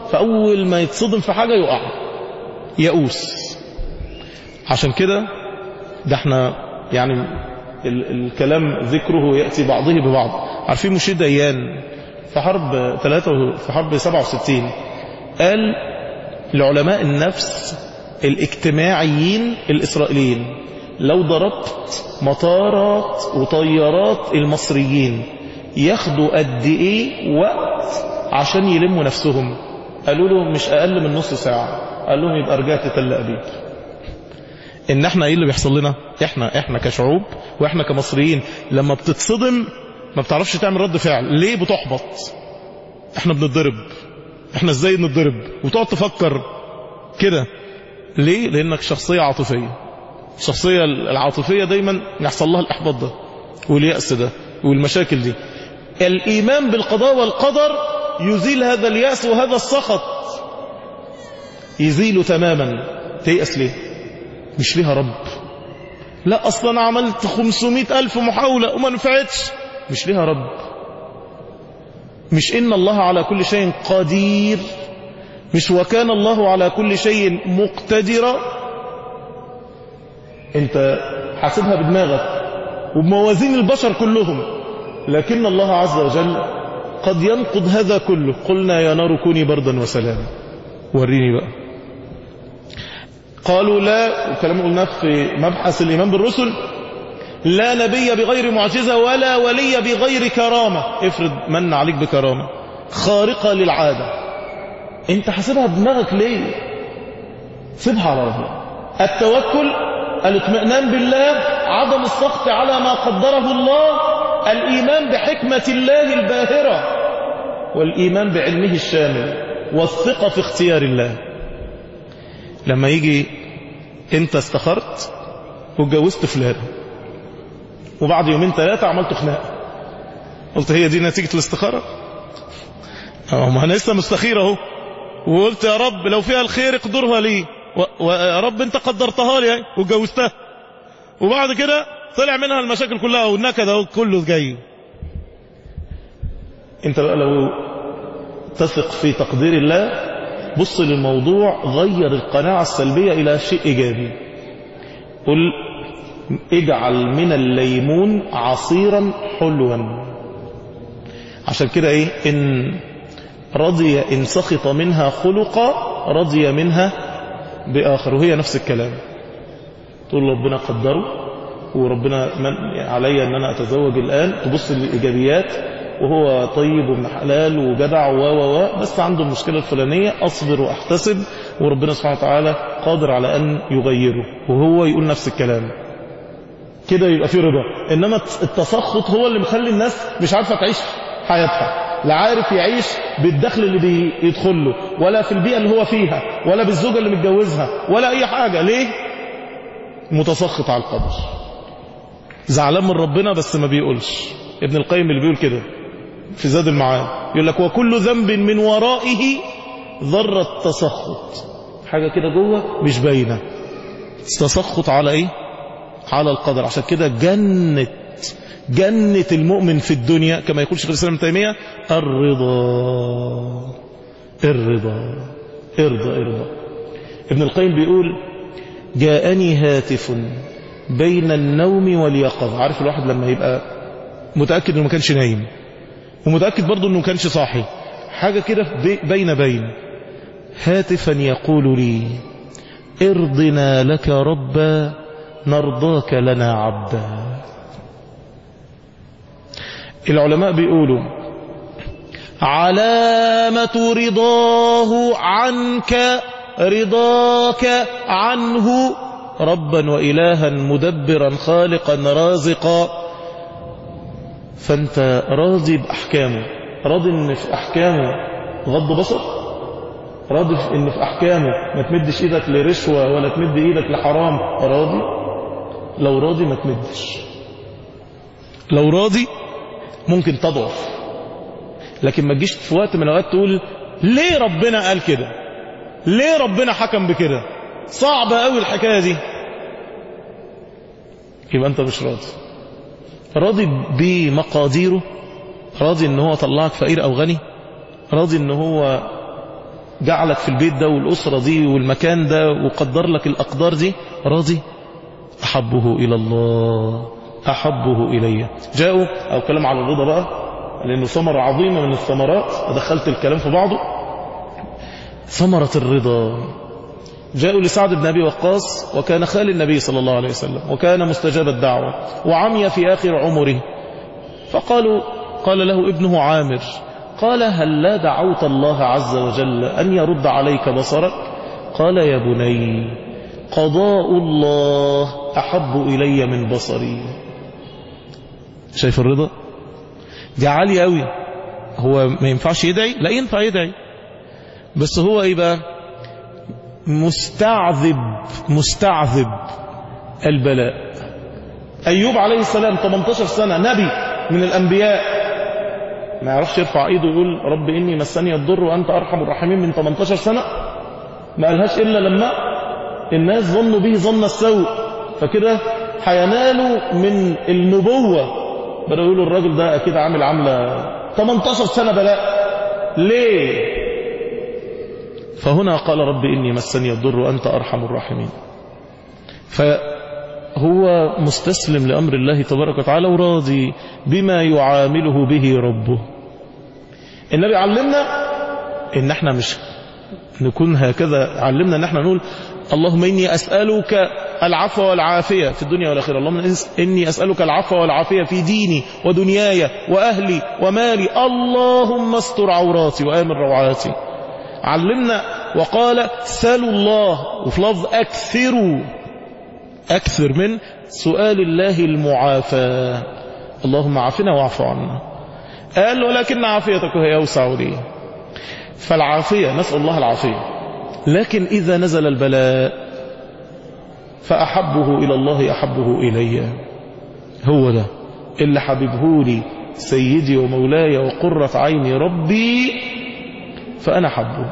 فأول ما يتصدم في حاجة يقع يأوس عشان كده ده احنا يعني ال الكلام ذكره يأتي بعضه ببعض عارفين مشير ديان في حرب ثلاثة في حرب 67 قال لعلماء النفس الاجتماعيين الإسرائيليين لو ضربت مطارات وطيارات المصريين ياخدوا قد ايه وقت عشان يلموا نفسهم قالوا له مش اقل من نص ساعة قال لهم يبقى رجعت تل ابيب ان احنا ايه اللي بيحصل لنا احنا احنا كشعوب واحنا كمصريين لما بتتصدم ما بتعرفش تعمل رد فعل ليه بتحبط احنا بنتضرب احنا ازاي نتضرب وتقعد تفكر كده ليه لانك شخصية عاطفية الشخصية العاطفية دايما يحصل لها الإحباط ده واليأس ده والمشاكل دي الإيمان بالقضاء والقدر يزيل هذا اليأس وهذا السخط يزيله تماما تيأس ليه مش ليها رب لا أصلا عملت خمسمائة ألف محاولة وما نفعتش مش ليها رب مش إن الله على كل شيء قدير مش وكان الله على كل شيء مقتدرا انت حاسبها بدماغك وبموازين البشر كلهم لكن الله عز وجل قد ينقض هذا كله قلنا يا نار كوني بردا وسلاما وريني بقى قالوا لا وكلام قلناه في مبحث الإيمان بالرسل لا نبي بغير معجزة ولا ولي بغير كرامة افرض من عليك بكرامة خارقة للعادة انت حاسبها بدماغك ليه سيبها على ربنا التوكل الاطمئنان بالله عدم السخط على ما قدره الله الإيمان بحكمة الله الباهرة والإيمان بعلمه الشامل والثقة في اختيار الله لما يجي انت استخرت واتجوزت فلان وبعد يومين ثلاثة عملت خناقة قلت هي دي نتيجة الاستخارة اه ما انا لسه مستخير اهو وقلت يا رب لو فيها الخير اقدرها لي ويا رب انت قدرتها لي واتجوزتها وبعد كده طلع منها المشاكل كلها والنكد اهو كله جاي انت بقى لو تثق في تقدير الله بص للموضوع غير القناعة السلبية إلى شيء إيجابي قل اجعل من الليمون عصيرا حلوا عشان كده ايه ان رضي ان سخط منها خلقا رضي منها بآخر وهي نفس الكلام تقول ربنا قدره وربنا من علي ان انا اتزوج الان تبص للايجابيات وهو طيب وابن حلال وجدع و و و بس عنده المشكله الفلانيه اصبر واحتسب وربنا سبحانه وتعالى قادر على ان يغيره وهو يقول نفس الكلام كده يبقى في رضا انما التسخط هو اللي مخلي الناس مش عارفه تعيش حياتها لا عارف يعيش بالدخل اللي بيدخل له ولا في البيئه اللي هو فيها ولا بالزوجه اللي متجوزها ولا اي حاجه ليه متسخط على القدر زعلان من ربنا بس ما بيقولش ابن القيم اللي بيقول كده في زاد المعاد يقول لك وكل ذنب من ورائه ذرة تسخط حاجة كده جوه مش باينة تسخط على ايه على القدر عشان كده جنة جنة المؤمن في الدنيا كما يقول شيخ الإسلام تيمية الرضا الرضا ارضى ارضى ابن القيم بيقول جاءني هاتف بين النوم واليقظة عارف الواحد لما يبقى متأكد انه ما كانش نايم ومتأكد برضه انه ما كانش صاحي حاجة كده بين بين هاتفا يقول لي ارضنا لك ربا نرضاك لنا عبدا العلماء بيقولوا علامة رضاه عنك رضاك عنه ربا وإلها مدبرا خالقا رازقا فأنت راضي بأحكامه راضي ان في أحكامه غض بصر راضي ان في أحكامه ما تمدش إيدك لرشوة ولا تمد إيدك لحرام راضي لو راضي ما تمدش لو راضي ممكن تضعف لكن ما تجيش في وقت من الأوقات تقول ليه ربنا قال كده ليه ربنا حكم بكده صعبة قوي الحكاية دي يبقى انت مش راضي راضي بمقاديره راضي ان هو طلعك فقير او غني راضي ان هو جعلك في البيت ده والأسرة دي والمكان ده وقدر لك الأقدار دي راضي أحبه إلى الله أحبه إلي جاءوا أو كلام على الرضا بقى لأنه ثمرة عظيمة من الثمرات أدخلت الكلام في بعضه ثمرة الرضا جاءوا لسعد بن أبي وقاص وكان خال النبي صلى الله عليه وسلم وكان مستجاب الدعوة وعمي في آخر عمره فقالوا قال له ابنه عامر قال هل لا دعوت الله عز وجل أن يرد عليك بصرك قال يا بني قضاء الله أحب إلي من بصري شايف الرضا دي عالية قوي هو ما ينفعش يدعي لا ينفع يدعي بس هو ايه بقى مستعذب مستعذب البلاء أيوب عليه السلام 18 سنة نبي من الأنبياء ما يعرفش يرفع ايده ويقول رب إني مسني الضر وأنت أرحم الراحمين من 18 سنة ما قالهاش إلا لما الناس ظنوا به ظن السوء فكده هينالوا من النبوة بدأوا يقولوا الراجل ده أكيد عامل عاملة 18 سنة بلاء ليه فهنا قال رب إني مسني الضر وأنت أرحم الراحمين فهو مستسلم لأمر الله تبارك وتعالى وراضي بما يعامله به ربه النبي علمنا إن احنا مش نكون هكذا علمنا ان احنا نقول اللهم إني أسألك العفو والعافية في الدنيا والآخرة اللهم إني أسألك العفو والعافية في ديني ودنياي وأهلي ومالي اللهم استر عوراتي وآمن روعاتي علمنا وقال سلوا الله وفي لفظ أكثروا أكثر من سؤال الله المعافاة اللهم عافنا واعف عنا قال ولكن عافيتك هي أوسع لي فالعافية نسأل الله العافية لكن إذا نزل البلاء فأحبه إلى الله أحبه إلي هو ده اللي حبيبه لي سيدي ومولاي وقرة عيني ربي فأنا حبه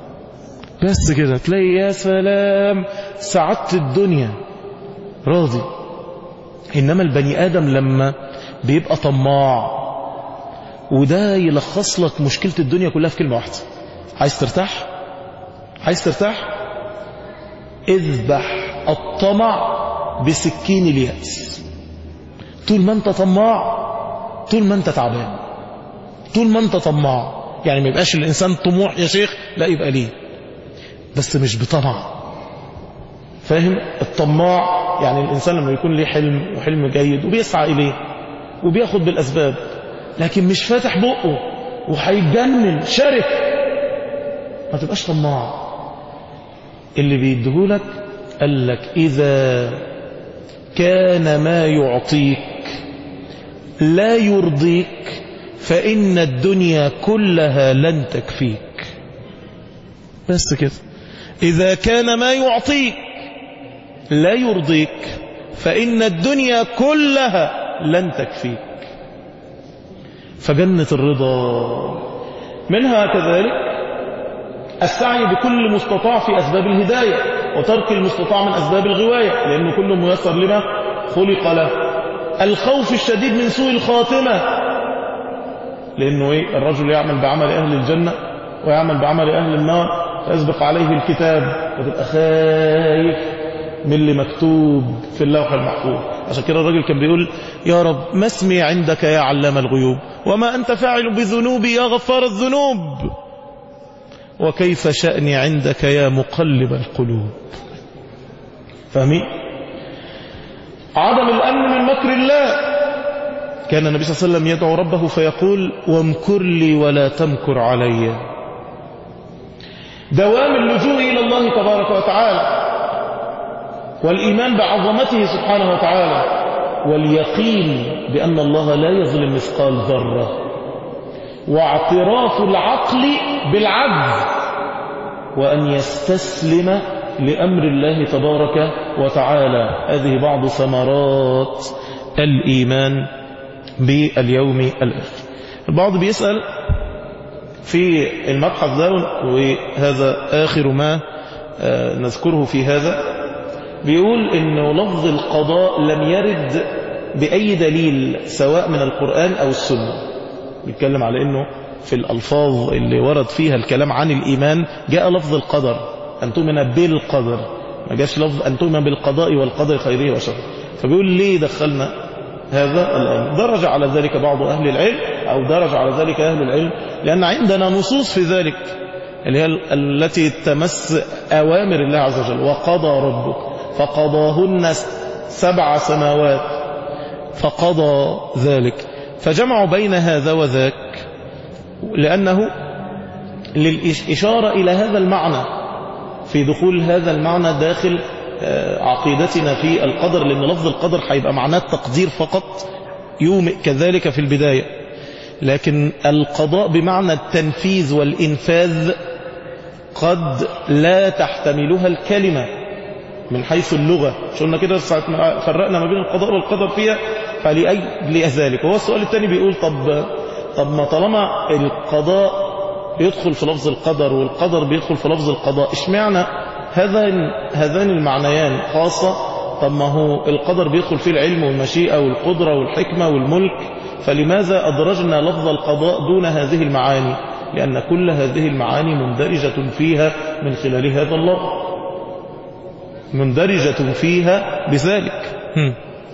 بس كده تلاقي يا سلام سعدت الدنيا راضي إنما البني آدم لما بيبقى طماع وده يلخص لك مشكلة الدنيا كلها في كلمة واحدة عايز ترتاح عايز ترتاح اذبح الطمع بسكين اليأس طول ما انت طماع طول ما انت تعبان طول ما انت طماع يعني ما يبقاش الإنسان طموح يا شيخ لا يبقى ليه بس مش بطمع فاهم الطماع يعني الإنسان لما يكون ليه حلم وحلم جيد وبيسعى إليه وبياخد بالأسباب لكن مش فاتح بقه وهيتجنن شرف ما تبقاش طماع اللي بيديهولك قال لك إذا كان ما يعطيك لا يرضيك فإن الدنيا كلها لن تكفيك بس كده إذا كان ما يعطيك لا يرضيك فإن الدنيا كلها لن تكفيك فجنة الرضا منها كذلك السعي بكل مستطاع في أسباب الهداية وترك المستطاع من أسباب الغواية لأنه كل ميسر لما خلق له الخوف الشديد من سوء الخاتمة لأنه إيه الرجل يعمل بعمل أهل الجنة ويعمل بعمل أهل النار فيسبق عليه الكتاب وتبقى خايف من اللي مكتوب في اللوح المحفوظ عشان كده الراجل كان بيقول يا رب ما اسمي عندك يا علام الغيوب وما أنت فاعل بذنوبي يا غفار الذنوب وكيف شأني عندك يا مقلب القلوب فاهمين عدم الأمن من مكر الله كان النبي صلى الله عليه وسلم يدعو ربه فيقول وامكر لي ولا تمكر علي دوام اللجوء إلى الله تبارك وتعالى والإيمان بعظمته سبحانه وتعالى واليقين بأن الله لا يظلم مثقال ذرة واعتراف العقل بالعجز وأن يستسلم لأمر الله تبارك وتعالى هذه بعض ثمرات الإيمان باليوم الآخر البعض بيسأل في المبحث ده وهذا آخر ما نذكره في هذا بيقول إنه لفظ القضاء لم يرد بأي دليل سواء من القرآن أو السنة بيتكلم على إنه في الألفاظ اللي ورد فيها الكلام عن الإيمان جاء لفظ القدر أن تؤمن بالقدر ما جاش لفظ أن تؤمن بالقضاء والقدر خيره وشره فبيقول ليه دخلنا هذا الأمر درج على ذلك بعض أهل العلم أو درج على ذلك أهل العلم لأن عندنا نصوص في ذلك اللي هي التي تمس أوامر الله عز وجل وقضى ربك فقضاهن سبع سماوات فقضى ذلك فجمعوا بين هذا وذاك لأنه للإشارة إلى هذا المعنى في دخول هذا المعنى داخل عقيدتنا في القدر لأن لفظ القدر هيبقى معناه التقدير فقط يومئ كذلك في البداية لكن القضاء بمعنى التنفيذ والإنفاذ قد لا تحتملها الكلمة من حيث اللغة مش قلنا كده ساعة ما فرقنا ما بين القضاء والقدر فيها فلأجل ذلك وهو السؤال الثاني بيقول طب طب ما طالما القضاء بيدخل في لفظ القدر والقدر بيدخل في لفظ القضاء اشمعنى هذان هذان المعنيان خاصة طب ما هو القدر بيدخل فيه العلم والمشيئة والقدرة والحكمة والملك فلماذا أدرجنا لفظ القضاء دون هذه المعاني لأن كل هذه المعاني مندرجة فيها من خلال هذا اللفظ مندرجة فيها بذلك هم.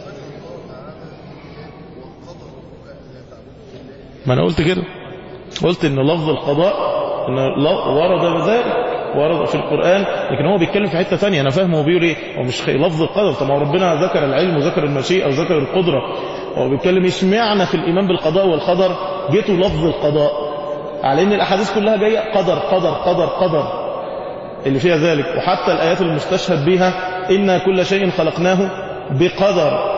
ما أنا قلت كده قلت إن لفظ القضاء إن ورد بذلك ورد في القرآن لكن هو بيتكلم في حتة ثانية أنا فاهمه هو بيقول إيه هو مش لفظ القدر طب ما ربنا ذكر العلم وذكر المشيئة وذكر القدرة هو بيتكلم اشمعنى في الإيمان بالقضاء والقدر جيتوا لفظ القضاء على إن الأحاديث كلها جاية قدر قدر قدر قدر اللي فيها ذلك وحتى الآيات المستشهد بها إنا كل شيء خلقناه بقدر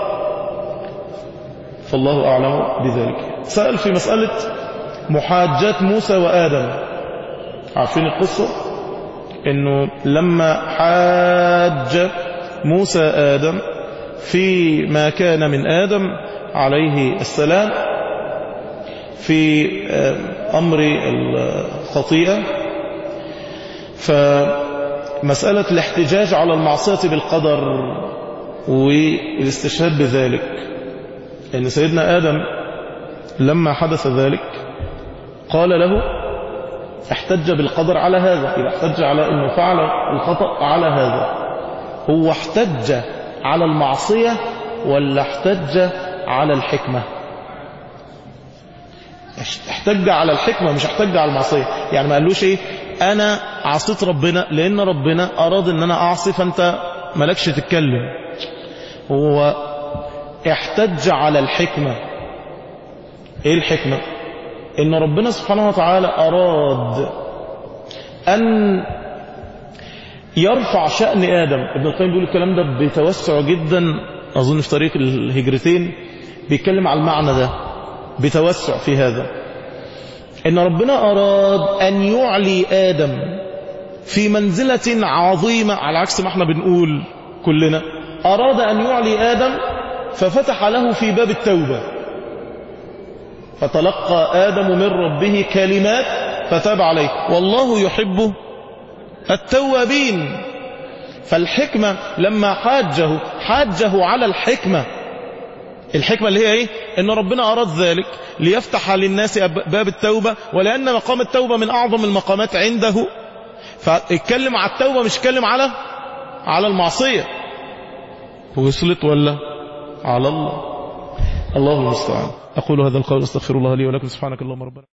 فالله أعلم بذلك سأل في مسألة محاجات موسى وآدم عارفين القصة انه لما حاج موسى آدم في ما كان من آدم عليه السلام في أمر الخطيئة فمسألة الاحتجاج على المعصية بالقدر والاستشهاد بذلك ان سيدنا آدم لما حدث ذلك قال له احتج بالقدر على هذا إذا احتج على أنه فعل الخطأ على هذا هو احتج على المعصية ولا احتج على الحكمة احتج على الحكمة مش احتج على المعصية يعني ما قالوش ايه انا عصيت ربنا لان ربنا اراد ان انا اعصي فانت مالكش تتكلم هو احتج على الحكمة ايه الحكمة ان ربنا سبحانه وتعالى اراد ان يرفع شأن آدم ابن القيم بيقول الكلام ده بتوسع جدا أظن في طريق الهجرتين بيتكلم على المعنى ده بتوسع في هذا إن ربنا أراد أن يعلي آدم في منزلة عظيمة على عكس ما احنا بنقول كلنا أراد أن يعلي آدم ففتح له في باب التوبة فتلقى آدم من ربه كلمات فتاب عليه والله يحب التوابين فالحكمة لما حاجه حاجه على الحكمة الحكمة اللي هي ايه ان ربنا اراد ذلك ليفتح للناس باب التوبة ولان مقام التوبة من اعظم المقامات عنده فاتكلم على التوبة مش اتكلم على على المعصية وصلت ولا على الله الله المستعان اقول هذا القول استغفر الله لي ولكم سبحانك اللهم ربنا